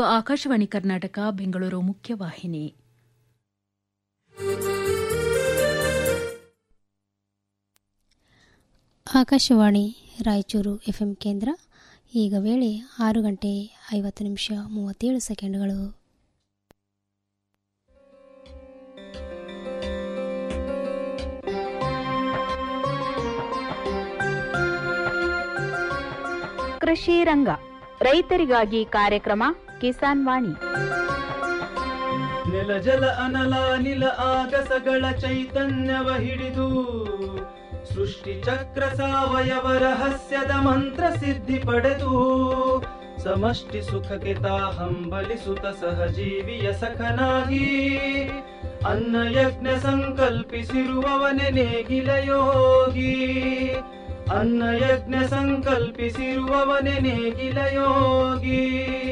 ಆಕಾಶವಾಣಿ ಕರ್ನಾಟಕ ಬೆಂಗಳೂರು ಮುಖ್ಯವಾಹಿನಿ ಆಕಾಶವಾಣಿ ರಾಯಚೂರು ಎಫ್ಎಂ ಕೇಂದ್ರ ಈಗ ವೇಳೆ ಆರು ಗಂಟೆ ಐವತ್ತು ನಿಮಿಷ ಮೂವತ್ತೇಳು ಸೆಕೆಂಡ್ಗಳು ಕೃಷಿ ರಂಗ ರೈತರಿಗಾಗಿ ಕಾರ್ಯಕ್ರಮ ಕಿಸಾನ್ ವಾಣಿ ನೆಲ ಜಲ ಅನಲ ನಿಲ ಆಗಸಗಳ ಚೈತನ್ಯವ ಹಿಡಿದು ಸೃಷ್ಟಿ ಚಕ್ರ ಸಾವಯವ ರಹಸ್ಯದ ಮಂತ್ರ ಸಿದ್ಧಿ ಪಡೆದು ಸಮಷ್ಟಿ ಸುಖಕ್ಕೆ ತಾ ಹಂಬಲಿಸುತ್ತ ಸಹಜೀವಿಯ ಸಖನಾಗಿ ಅನ್ನ ಯಜ್ಞ ಸಂಕಲ್ಪಿಸಿರುವವನೆ ನೇಗಿಲ ಯೋಗಿ ಅನ್ನ ಯಜ್ಞ ಸಂಕಲ್ಪಿಸಿರುವವನೆ ನೇಗಿಲ ಯೋಗಿ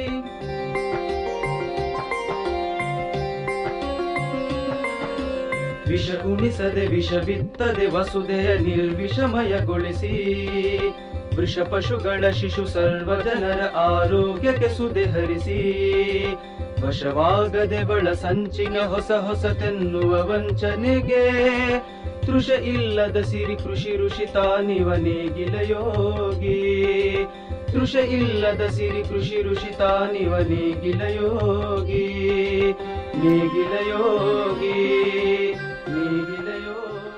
ವಿಷ ಉಣಿಸದೆ ವಿಷ ಬಿತ್ತದೆ ವಸುದೆಯ ನಿರ್ವಿಷಮಯಗೊಳಿಸಿ ವೃಷ ಪಶುಗಳ ಶಿಶು ಸರ್ವ ಜನರ ಆರೋಗ್ಯಕ್ಕೆ ಸುದೆ ಹರಿಸಿ ವಶವಾಗದೆ ಬಳ ಸಂಚಿನ ಹೊಸ ಹೊಸತೆನ್ನುವ ವಂಚನೆಗೆ ತೃಷ ಇಲ್ಲದ ಸಿರಿ ಕೃಷಿ ಋಷಿ ತಾನಿವ ನೇಗಿಲ ಯೋಗಿ ತೃಷ ಇಲ್ಲದ ಸಿರಿ ಕೃಷಿ ಋಷಿ ತಾನಿವ ನೇಗಿಲ ಯೋಗಿ ನೇಗಿಲ ಯೋಗಿ ನೇಗಿಲ ಯೋಗಿ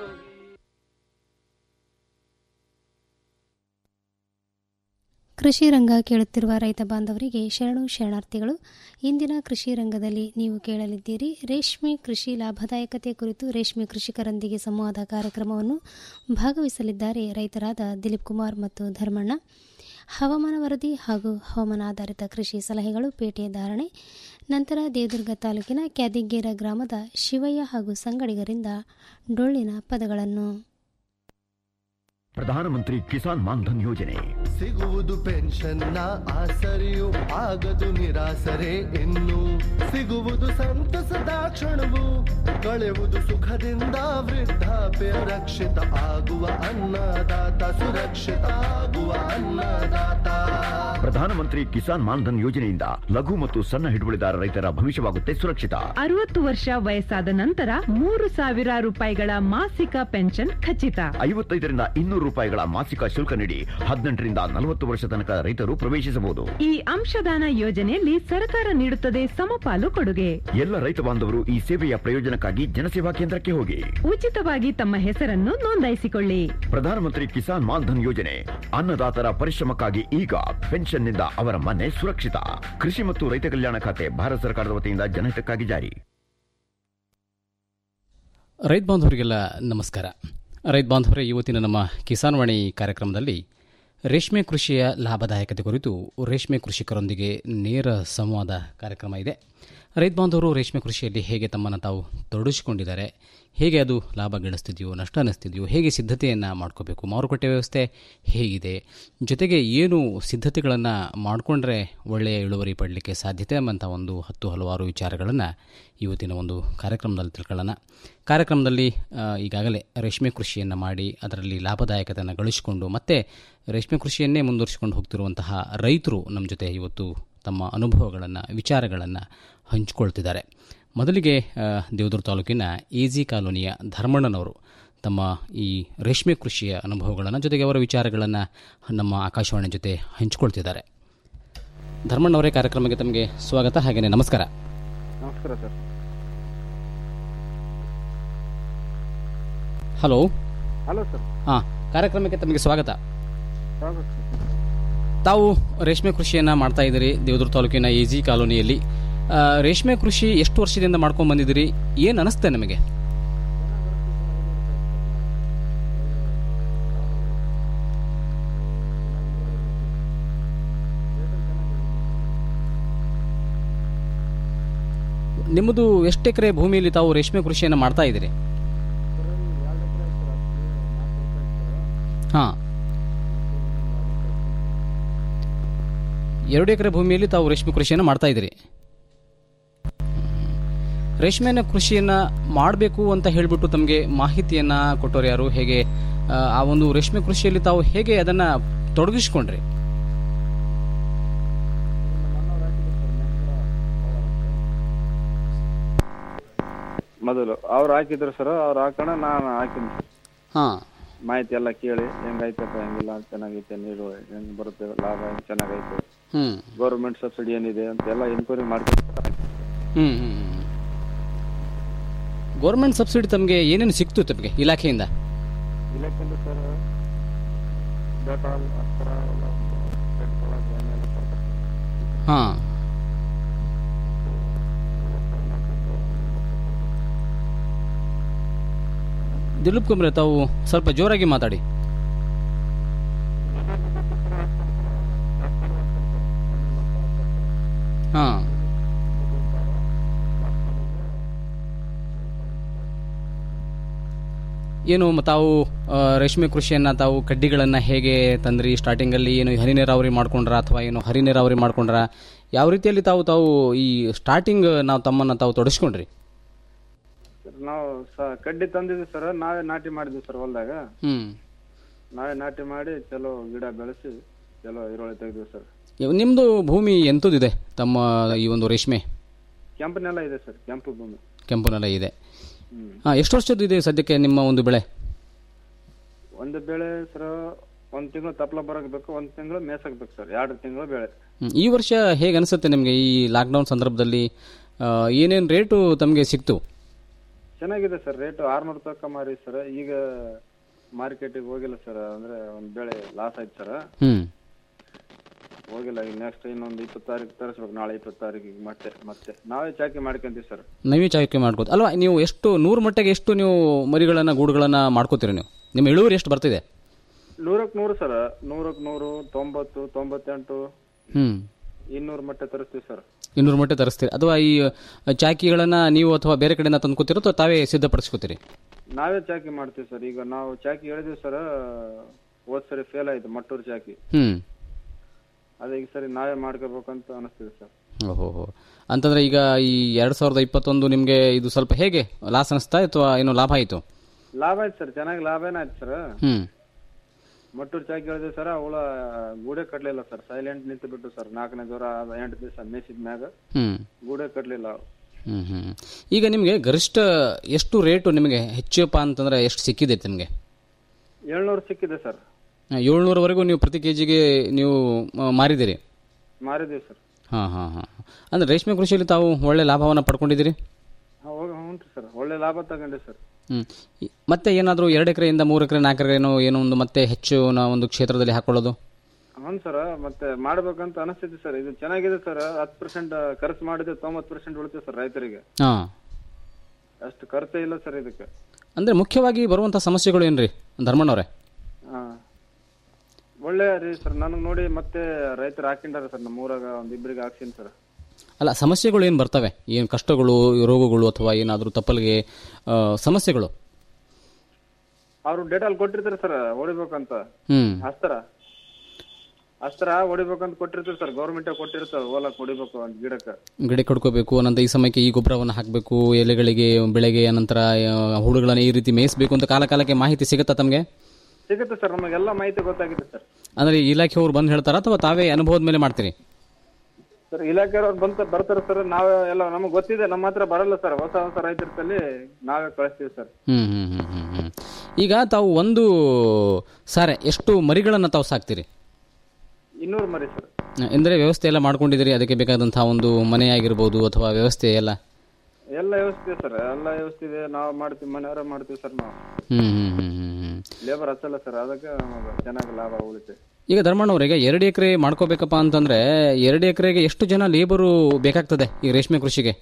ಕೃಷಿ ರಂಗ ಕೇಳುತ್ತಿರುವ ರೈತ ಬಾಂಧವರಿಗೆ ಶರಣು ಶರಣಾರ್ಥಿಗಳು ಇಂದಿನ ಕೃಷಿ ರಂಗದಲ್ಲಿ ನೀವು ಕೇಳಲಿದ್ದೀರಿ ರೇಷ್ಮೆ ಕೃಷಿ ಲಾಭದಾಯಕತೆ ಕುರಿತು ರೇಷ್ಮೆ ಕೃಷಿಕರೊಂದಿಗೆ ಸಂವಾದ ಕಾರ್ಯಕ್ರಮವನ್ನು ಭಾಗವಹಿಸಲಿದ್ದಾರೆ ರೈತರಾದ ದಿಲೀಪ್ ಕುಮಾರ್ ಮತ್ತು ಧರ್ಮಣ್ಣ ಹವಾಮಾನ ವರದಿ ಹಾಗೂ ಹವಾಮಾನ ಆಧಾರಿತ ಕೃಷಿ ಸಲಹೆಗಳು ಪೇಟೆ ಧಾರಣೆ ನಂತರ ದೇವದುರ್ಗ ತಾಲೂಕಿನ ಕ್ಯಾದಿಗೇರ ಗ್ರಾಮದ ಶಿವಯ್ಯ ಹಾಗೂ ಸಂಗಡಿಗರಿಂದ ಡೊಳ್ಳಿನ ಪದಗಳನ್ನು ಪ್ರಧಾನಮಂತ್ರಿ ಕಿಸಾನ್ ಮಾನ್ಧನ್ ಯೋಜನೆ ಸಿಗುವುದು ಪೆನ್ಷನ್ನ ಆಸರೆಯು ಆಗದು ನಿರಾಸರೆ ಇನ್ನು ಸಿಗುವುದು ಸಂತಸದ ಕ್ಷಣವು ಕಳೆಯುವುದು ಸುಖದಿಂದ ವೃದ್ಧಾಪ್ಯ ರಕ್ಷಿತ ಆಗುವ ಅನ್ನದಾತ ಸುರಕ್ಷಿತ ಆಗುವ ಅನ್ನದಾತ ಪ್ರಧಾನಮಂತ್ರಿ ಕಿಸಾನ್ ಮಾನ್ಧನ್ ಯೋಜನೆಯಿಂದ ಲಘು ಮತ್ತು ಸಣ್ಣ ಹಿಡುವಳಿದಾರ ರೈತರ ಭವಿಷ್ಯವಾಗುತ್ತೆ ಸುರಕ್ಷಿತ ಅರವತ್ತು ವರ್ಷ ವಯಸ್ಸಾದ ನಂತರ ಮೂರು ಸಾವಿರ ರೂಪಾಯಿಗಳ ಮಾಸಿಕ ಪೆನ್ಷನ್ ಖಚಿತ ಐವತ್ತೈದರಿಂದ ಇನ್ನೂರು ರೂಪಾಯಿಗಳ ಮಾಸಿಕ ಶುಲ್ಕ ನೀಡಿ ಹದಿನೆಂಟರಿಂದ ನಲವತ್ತು ವರ್ಷ ತನಕ ರೈತರು ಪ್ರವೇಶಿಸಬಹುದು ಈ ಅಂಶದಾನ ಯೋಜನೆಯಲ್ಲಿ ಸರ್ಕಾರ ನೀಡುತ್ತದೆ ಸಮಪಾಲು ಕೊಡುಗೆ ಎಲ್ಲ ರೈತ ಬಾಂಧವರು ಈ ಸೇವೆಯ ಪ್ರಯೋಜನಕ್ಕಾಗಿ ಜನಸೇವಾ ಕೇಂದ್ರಕ್ಕೆ ಹೋಗಿ ಉಚಿತವಾಗಿ ತಮ್ಮ ಹೆಸರನ್ನು ನೋಂದಾಯಿಸಿಕೊಳ್ಳಿ ಪ್ರಧಾನಮಂತ್ರಿ ಕಿಸಾನ್ ಮಾನ್ಧನ್ ಯೋಜನೆ ಅನ್ನದಾತರ ಪರಿಶ್ರಮಕ್ಕಾಗಿ ಈಗ ಪೆನ್ಷನ್ನಿಂದ ಅವರ ಮನೆ ಸುರಕ್ಷಿತ ಕೃಷಿ ಮತ್ತು ರೈತ ಕಲ್ಯಾಣ ಖಾತೆ ಭಾರತ ಸರ್ಕಾರದ ವತಿಯಿಂದ ಜನಹಿತಕ್ಕಾಗಿ ಜಾರಿ ರೈತ ಬಾಂಧವರಿಗೆಲ್ಲ ನಮಸ್ಕಾರ ರೈತ ಬಾಂಧವರೇ ಇವತ್ತಿನ ನಮ್ಮ ಕಿಸಾನ್ ವಾಣಿ ಕಾರ್ಯಕ್ರಮದಲ್ಲಿ ರೇಷ್ಮೆ ಕೃಷಿಯ ಲಾಭದಾಯಕತೆ ಕುರಿತು ರೇಷ್ಮೆ ಕೃಷಿಕರೊಂದಿಗೆ ನೇರ ಸಂವಾದ ಕಾರ್ಯಕ್ರಮ ಇದೆ ರೈತ ಬಾಂಧವರು ರೇಷ್ಮೆ ಕೃಷಿಯಲ್ಲಿ ಹೇಗೆ ತಮ್ಮನ್ನು ತಾವು ತೊಡಗಿಸಿಕೊಂಡಿದ್ದಾರೆ ಹೇಗೆ ಅದು ಲಾಭ ಗಳಿಸ್ತಿದೆಯೋ ನಷ್ಟ ಅನ್ನಿಸ್ತಿದೆಯೋ ಹೇಗೆ ಸಿದ್ಧತೆಯನ್ನು ಮಾಡ್ಕೋಬೇಕು ಮಾರುಕಟ್ಟೆ ವ್ಯವಸ್ಥೆ ಹೇಗಿದೆ ಜೊತೆಗೆ ಏನು ಸಿದ್ಧತೆಗಳನ್ನು ಮಾಡಿಕೊಂಡ್ರೆ ಒಳ್ಳೆಯ ಇಳುವರಿ ಪಡಲಿಕ್ಕೆ ಸಾಧ್ಯತೆ ಎಂಬಂಥ ಒಂದು ಹತ್ತು ಹಲವಾರು ವಿಚಾರಗಳನ್ನು ಇವತ್ತಿನ ಒಂದು ಕಾರ್ಯಕ್ರಮದಲ್ಲಿ ತಿಳ್ಕೊಳ್ಳೋಣ ಕಾರ್ಯಕ್ರಮದಲ್ಲಿ ಆ, ಈಗಾಗಲೇ ರೇಷ್ಮೆ ಕೃಷಿಯನ್ನು ಮಾಡಿ ಅದರಲ್ಲಿ ಲಾಭದಾಯಕತೆಯನ್ನು ಗಳಿಸಿಕೊಂಡು ಮತ್ತೆ ರೇಷ್ಮೆ ಕೃಷಿಯನ್ನೇ ಮುಂದುವರಿಸಿಕೊಂಡು ಹೋಗ್ತಿರುವಂತಹ ರೈತರು ನಮ್ಮ ಜೊತೆ ಇವತ್ತು ತಮ್ಮ ಅನುಭವಗಳನ್ನು ವಿಚಾರಗಳನ್ನು ಹಂಚಿಕೊಳ್ತಿದ್ದಾರೆ ಮೊದಲಿಗೆ ಆ, ದೇವದುರ್ಗ ತಾಲೂಕಿನ ಎಜಿ ಕಾಲೋನಿಯ ಧರ್ಮಣ್ಣನವರು ತಮ್ಮ ಈ ರೇಷ್ಮೆ ಕೃಷಿಯ ಅನುಭವಗಳನ್ನು ಜೊತೆಗೆ ಅವರ ವಿಚಾರಗಳನ್ನು ನಮ್ಮ ಆಕಾಶವಾಣಿ ಜೊತೆ ಹಂಚಿಕೊಳ್ತಿದ್ದಾರೆ ಧರ್ಮಣ್ಣವರೇ ಕಾರ್ಯಕ್ರಮಕ್ಕೆ ತಮಗೆ ಸ್ವಾಗತ ಹಾಗೆಯೇ ನಮಸ್ಕಾರ ನಮಸ್ಕಾರ ಸರ್ ಹಲೋ ಹಲೋ ಸರ್ ಹಾಂ ಕಾರ್ಯಕ್ರಮಕ್ಕೆ ತಮಗೆ ಸ್ವಾಗತ ಸ್ವಾಗತ ಸರ್ ತಾವು ರೇಷ್ಮೆ ಕೃಷಿಯನ್ನು ಮಾಡ್ತಾ ಇದ್ದೀರಿ ದೇವದುರ್ಗ ತಾಲೂಕಿನ ಎಜಿ ಕಾಲೋನಿಯಲ್ಲಿ ಆ, ರೇಷ್ಮೆ ಕೃಷಿ ಎಷ್ಟು ವರ್ಷದಿಂದ ಮಾಡ್ಕೊಂಡು ಬಂದಿದ್ದೀರಿ ಏನು ಅನಿಸ್ತೆ ನಮಗೆ ನಿಮ್ಮದು ಎಷ್ಟು ಎಕರೆ ಭೂಮಿಯಲ್ಲಿ ತಾವು ರೇಷ್ಮೆ ಕೃಷಿಯನ್ನು ಮಾಡ್ತಾ ಇದ್ದೀರಿ ಹಾಂ ಎರಡು ಎಕರೆ ಭೂಮಿಯಲ್ಲಿ ತಾವು ರೇಷ್ಮೆ ಕೃಷಿಯನ್ನು ಮಾಡ್ತಾ ಇದ್ದೀರಿ ರೇಷ್ಮೆನ ಕೃಷಿಯನ್ನು ಮಾಡಬೇಕು ಅಂತ ಹೇಳಿಬಿಟ್ಟು ತಮಗೆ ಮಾಹಿತಿಯನ್ನು ಕೊಟ್ಟವ್ರು ಯಾರು ಹೇಗೆ ಆ, ಆ ಒಂದು ರೇಷ್ಮೆ ಕೃಷಿಯಲ್ಲಿ ತಾವು ಹೇಗೆ ಅದನ್ನು ತೊಡಗಿಸ್ಕೊಂಡ್ರಿ ಮೊದಲು ಅವ್ರು ಹಾಕಿದ್ರು ಸರ್ ಅವ್ರು ಹಾಕೋಣ ನಾನು ಹಾಕಿನಿ ಹಾಂ ಮಾಹಿತಿ ಎಲ್ಲ ಕೇಳಿ ಹೆಂಗೈತಪ್ಪ ಹೆಂಗಿಲ್ಲ ಚೆನ್ನಾಗೈತೆ ನೀರು ಹೆಂಗ್ ಬರುತ್ತೆ ಲಾಭ ಹೆಂಗ್ ಚೆನ್ನಾಗೈತೆ ಹ್ಞೂ ಗೌರ್ಮೆಂಟ್ ಸಬ್ಸಿಡಿ ಏನಿದೆ ಅಂತ ಎಲ್ಲ ಎನ್ಕ್ವೈರಿ ಮಾಡ್ಕೊಂಡು ಹ್ಞೂ ಹ್ಞೂ ಗೌರ್ಮೆಂಟ್ ಸಬ್ಸಿಡಿ ತಮಗೆ ಏನೇನು ಸಿಕ್ತು ತಮಗೆ ಇಲಾಖೆಯಿಂದ ಇಲಾಖೆಯಿಂದ ಸರ್ ಡೆಟಾಲ್ ಆ ಥರ ಎಲ್ಲ ಪೆಟ್ರೋಲ್ ಧಾನ್ಯ ಎಲ್ಲ ಕೊಡ್ತಾರೆ. ಹಾಂ ದಿಲೀಪ್ ಕುಮ್ರೆ ತಾವು ಸ್ವಲ್ಪ ಜೋರಾಗಿ ಮಾತಾಡಿ ಹಾಂ ಏನು ಮ- ತಾವು ಆ, ರೇಷ್ಮೆ ಕೃಷಿಯನ್ನ ತಾವು ಕಡ್ಡಿಗಳನ್ನು ಹೇಗೆ ತಂದ್ರಿ ಸ್ಟಾರ್ಟಿಂಗಲ್ಲಿ ಏನು ಹನಿ ನೀರಾವರಿ ಮಾಡ್ಕೊಂಡ್ರ ಅಥವಾ ಏನು ಹರಿ ನೀರಾವರಿ ಮಾಡ್ಕೊಂಡ್ರ ಯಾವ ರೀತಿಯಲ್ಲಿ ತಾವು ತಾವು ಈ ಸ್ಟಾರ್ಟಿಂಗ್ ನಾವು ತಮ್ಮನ್ನು ತಾವು ತೊಡಸ್ಕೊಂಡ್ರಿ ಸರ್ ನಾವು ಸ ಕಡ್ಡಿ ತಂದಿದ್ವಿ ಸರ್ ನಾವೇ ನಾಟಿ ಮಾಡಿದ್ವಿ ಸರ್ ಹೊಲ್ದಾಗ ಹ್ಞೂ ನಾವೇ ನಾಟಿ ಮಾಡಿ ಚಲೋ ಗಿಡ ಬೆಳೆಸಿ ಚಲೋ ಈರುಳ್ಳಿ ತೆಗೆದ್ವಿ ಸರ್ ನಿಮ್ಮದು ಭೂಮಿ ಎಂಥದ್ದಿದೆ ತಮ್ಮ ಈ ಒಂದು ರೇಷ್ಮೆ ಕೆಂಪು ನೆಲ ಇದೆ ಸರ್ ಕೆಂಪು ಭೂಮಿ ಕೆಂಪು ನೆಲ ಇದೆ ಹ್ಮ್. ಹಾಂ ಎಷ್ಟು ವರ್ಷದ್ದು ಇದೆ ಸದ್ಯಕ್ಕೆ ನಿಮ್ಮ ಒಂದು ಬೆಳೆ ಒಂದು ಬೆಳೆ ಸರ್ ಒಂದ್ ತಿಂಗಳು ತಪ್ಪಲ ಬರಕ್ ಬೇಕು ಒಂದ್ ತಿಂಗಳು ಮೇಸಕ್ ಬೇಕು ಸರ್ ಎರಡು ತಿಂಗಳು ಬೆಳೆ ಹ್ಮ್. ಈ ವರ್ಷ ಹೇಗೆ ಅನಿಸುತ್ತೆ ನಿಮಗೆ ಈ ಲಾಕ್ಡೌನ್ ಸಂದರ್ಭದಲ್ಲಿ ಏನೇನು ರೇಟು ತಮಗೆ ಸಿಕ್ತು ಚೆನ್ನಾಗಿದೆ ಸರ್ ರೇಟ್ ಆರ್ನೂರು ತನಕ ಮಾರಿ ಸರ್ ಈಗ ಮಾರ್ಕೆಟಿಗೆ ಹೋಗಿಲ್ಲ ಸರ್ ಅಂದ್ರೆ ಒಂದ್ ಬೆಳೆ ಲಾಸ್ ಆಯ್ತು ಸರ್ ಹ್ಞೂ ಹೋಗಿಲ್ಲ ಈಗ ನೆಕ್ಸ್ಟ್ ಇನ್ನೊಂದು ಇಪ್ಪತ್ತು ತಾರೀಕು ತರಿಸ್ಬೇಕು ನಾಳೆ ಇಪ್ಪತ್ತು ತಾರೀಕಿಗೆ ಮತ್ತೆ ಮತ್ತೆ ನಾವೇ ಚಾಕಿ ಮಾಡ್ಕೊಂತೀವಿ ಸರ್ ನೀವೇ ಚಾಯ್ಕೆ ಮಾಡ್ಕೋದು ಅಲ್ವಾ ನೀವು ಎಷ್ಟು ನೂರು ಮಟ್ಟಿಗೆ ಎಷ್ಟು ನೀವು ಮರಿಗಳನ್ನು ಗೂಡುಗಳನ್ನು ಮಾಡ್ಕೋತೀರಿ ನೀವು ನಿಮ್ಮ ಇಳುವರಿ ಎಷ್ಟು ಬರ್ತಿದೆ ನೂರಕ್ಕೆ ನೂರು ಸರ್ ನೂರಕ್ಕೆ ನೂರು ತೊಂಬತ್ತು ತೊಂಬತ್ತೆಂಟು ಹ್ಞೂ ಇನ್ನೂರು ಮಟ್ಟ ತರಿಸ್ತೀವಿ ಸರ್ ಇನ್ನೂರು ಮಟ್ಟ ತರಿಸ್ತೀರಿ ಅಥವಾ ಈ ಚಾಕಿಗಳನ್ನು ನೀವು ಅಥವಾ ಬೇರೆ ಕಡೆಯಿಂದ ತಂದ್ಕೋತೀರೋ ಅಥವಾ ತಾವೇ ಸಿದ್ಧಪಡಿಸ್ಕೋತೀರಿ ನಾವೇ ಚಾಕಿ ಮಾಡ್ತೀವಿ ಸರ್ ಈಗ ನಾವು ಚಾಕಿ ಹೇಳಿದ್ವಿ ಸರ್ ಹೋದ್ ಸರಿ ಫೇಲ್ ಆಯ್ತು ಮಟ್ಟೂರು ಚಾಕಿ ಹ್ಞೂ ಅದೇ ಈಗ ಸರಿ ನಾವೇ ಮಾಡ್ಕೋಬೇಕಂತ ಅನಿಸ್ತಿದೆ ಸರ್ ಓಹೋ ಹೋ ಅಂತಂದ್ರೆ ಈಗ ಈ ಎರಡು ಸಾವಿರದ ಇಪ್ಪತ್ತೊಂದು ನಿಮಗೆ ಇದು ಸ್ವಲ್ಪ ಹೇಗೆ ಲಾಸ್ ಅನಿಸ್ತಾ ಅಥವಾ ಏನೋ ಲಾಭ ಆಯಿತು ಲಾಭ ಆಯ್ತು ಸರ್ ಚೆನ್ನಾಗಿ ಲಾಭ ಆಯ್ತು ಸರ್ ಹ್ಞೂ ಮಟ್ಟೂರು ಚಾಕಿ ಹೇಳಿದ್ವಿ ಸರ್ ಅವಳ ಗೂಡೆ ಕಟ್ಲಿಲ್ಲ ಸರ್ ಸೈಲೆಂಟ್ ನಿಂತು ಬಿಟ್ಟು ಸರ್ ನಾಲ್ಕನೇ ಜ್ವರ ಆದ ಎಂಟು ದಿವಸ ಮೇಸಿದ ಮ್ಯಾಗ ಹ್ಞೂ ಗೂಡೆ ಕಟ್ಲಿಲ್ಲ ಹ್ಞೂ ಹ್ಞೂ ಈಗ ನಿಮಗೆ ಗರಿಷ್ಠ ಎಷ್ಟು ರೇಟು ನಿಮಗೆ ಹೆಚ್ಚಪ್ಪ ಅಂತಂದ್ರೆ ಎಷ್ಟು ಸಿಕ್ಕಿದೆ ನಿಮಗೆ ಏಳ್ನೂರು ಸಿಕ್ಕಿದೆ ಸರ್ ಏಳ್ನೂರವರೆಗೂ ನೀವು ಪ್ರತಿ ಕೆ ಜಿಗೆ ನೀವು ಆ, ಮಾರಿದ್ದೀರಿ ಮಾರಿದೀವಿ ಸರ್ ಹಾಂ ಹಾಂ ಹಾಂ ಅಂದರೆ ರೇಷ್ಮೆ ಕೃಷಿಯಲ್ಲಿ ತಾವು ಒಳ್ಳೆ ಲಾಭವನ್ನು ಪಡ್ಕೊಂಡಿದ್ದೀರಿ ಹೋಗಿ ಹ್ಞೂ ಸರ್ ಒಳ್ಳೆ ಲಾಭ ತಗೊಂಡೆ ಸರ್ ಹ್ಞೂ ಮತ್ತೆ ಏನಾದರೂ ಎರಡು ಎಕರೆಯಿಂದ ಮೂರು ಎಕರೆ ನಾಲ್ಕು ಎಕರೆ ಏನೋ ಏನೋ ಒಂದು ಮತ್ತೆ ಹೆಚ್ಚು ನಾ ಒಂದು ಕ್ಷೇತ್ರದಲ್ಲಿ ಹಾಕೊಳ್ಳೋದು ಹ್ಞೂ ಸರ್ ಮತ್ತೆ ಮಾಡ್ಬೇಕಂತ ಅನಿಸ್ತಿದೆ ಸರ್ ಇದು ಚೆನ್ನಾಗಿದೆ ಸರ್ ಹತ್ತು ಪರ್ಸೆಂಟ್ ಖರ್ಚು ಮಾಡಿದ್ರೆ ತೊಂಬತ್ತು ಪರ್ಸೆಂಟ್ ಉಳಿತೀವಿ ಸರ್ ರೈತರಿಗೆ ಹಾಂ ಅಷ್ಟು ಖರ್ಚೇ ಇಲ್ಲ ಸರ್ ಇದಕ್ಕೆ ಅಂದರೆ ಮುಖ್ಯವಾಗಿ ಬರುವಂಥ ಸಮಸ್ಯೆಗಳು ಏನು ರೀ ಧರ್ಮಣ್ಣವರೇ ಹಾಂ ಒಳ್ಳೆ ರೀ ಸರ್ ನನಗೆ ನೋಡಿ ಮತ್ತೆ ರೈತರು ಹಾಕಿಂಡಾರ ಸರ್ ನಮ್ಮ ಊರಾಗ ಒಂದು ಇಬ್ಬರಿಗೆ ಹಾಕ್ಸೀನಿ ಸರ್ ಅಲ್ಲ ಸಮಸ್ಯೆಗಳು ಏನು ಬರ್ತವೆ ಏನು ಕಷ್ಟಗಳು ರೋಗಗಳು ಅಥವಾ ಏನಾದರೂ ತಪ್ಪಲಿಗೆ ಆ, ಸಮಸ್ಯೆಗಳು ಅವರು ಡೇಟಲ್ ಕೊಟ್ಟಿರ್ತಾರೆ ಸರ್ ಹೊಡಿಬೇಕಂತ ಹ್ಞೂ ಅಸ್ತ್ರ ಅಸ್ತ್ರ ಹೊಡಿಬೇಕಂತ ಕೊಟ್ಟಿರ್ತಾರೆ ಸರ್ ಗೌರ್ಮೆಂಟ್ ಕೊಟ್ಟಿರ್ತಾರೆ ಹೋಲಕ್ ಹೊಡಿಬೇಕು ಅಂತ ಗಿಡಕ್ಕೆ ಗಿಡ ಕಡ್ಕೋಬೇಕು ಅನಂತರ ಈ ಸಮಯಕ್ಕೆ ಈ ಗೊಬ್ಬರವನ್ನು ಹಾಕಬೇಕು ಎಲೆಗಳಿಗೆ ಬೆಳೆಗೆ ಅನಂತರ ಆ, ಹುಳುಗಳನ್ನು ಈ ರೀತಿ ಮೇಯಿಸಬೇಕು ಅಂತ ಕಾಲ ಕಾಲಕ್ಕೆ ಮಾಹಿತಿ ಸಿಗುತ್ತಾ ತಮಗೆ ಸಿಗುತ್ತೆ ಸರ್ ನಮಗೆಲ್ಲ ಮಾಹಿತಿ ಗೊತ್ತಾಗಿದೆ ಸರ್ ಅಂದರೆ ಇಲಾಖೆಯವರು ಬಂದು ಹೇಳ್ತಾರಾ ಅಥವಾ ತಾವೇ ಅನುಭವದ ಮೇಲೆ ಮಾಡ್ತೀರಿ ಸರ್ ಇಲಾಖೆಯವ್ರು ಬಂತ ಬರ್ತಾರೆ ಸರ್ ನಾವೇ ಎಲ್ಲ ನಮಗೆ ಗೊತ್ತಿದೆ ನಮ್ಮ ಹತ್ರ ಬರಲ್ಲ ಸರ್ ಹೊಸ ಹೊಸ ರೈತರಲ್ಲಿ ನಾವೇ ಕಳಿಸ್ತೀವಿ ಸರ್ ಹ್ಮ್ ಹ್ಮ್ ಹ್ಮ್ ಹ್ಮ್ ಹ್ಮ್ ಈಗ ತಾವು ಒಂದು ಸಾರೆ ಎಷ್ಟು ಮರಿಗಳನ್ನು ತಾವು ಸಾಕ್ತೀರಿ ಇನ್ನೂರು ಮರಿ ಸರ್ ಅಂದರೆ ವ್ಯವಸ್ಥೆ ಎಲ್ಲ ಮಾಡ್ಕೊಂಡಿದ್ದೀರಿ ಅದಕ್ಕೆ ಬೇಕಾದಂತಹ ಒಂದು ಮನೆ ಆಗಿರ್ಬೋದು ಅಥವಾ ವ್ಯವಸ್ಥೆ ಎಲ್ಲ ಎಲ್ಲ ವ್ಯವಸ್ಥೆ ಇದೆ ಸರ್ ಎಲ್ಲ ವ್ಯವಸ್ಥೆ ಇದೆ ನಾವು ಮಾಡ್ತೀವಿ ಮನೆಯವರ ಮಾಡ್ತೀವಿ ಸರ್ ನಾವು ಹ್ಮ್ ಹ್ಮ್ ಹ್ಮ್ ಹ್ಮ್ ಹ್ಮ್ ಲೇಬರ್ ಹಚ್ಚಲ್ಲ ಸರ್ ಅದಕ್ಕೆ ನಮಗೆ ಚೆನ್ನಾಗಿ ಲಾಭ ಉಳಿತೆ ಈಗ ಧರ್ಮಣ್ಣವರಿಗೆ ಎರಡು ಎಕರೆ ಮಾಡ್ಕೋಬೇಕಪ್ಪ ಅಂತಂದ್ರೆ ಎರಡು ಎಕರೆಗೆ ಎಷ್ಟು ಜನ ಲೇಬರು ಬೇಕಾಗ್ತದೆ ಈ ರೇಷ್ಮೆ ಕೃಷಿಗೆ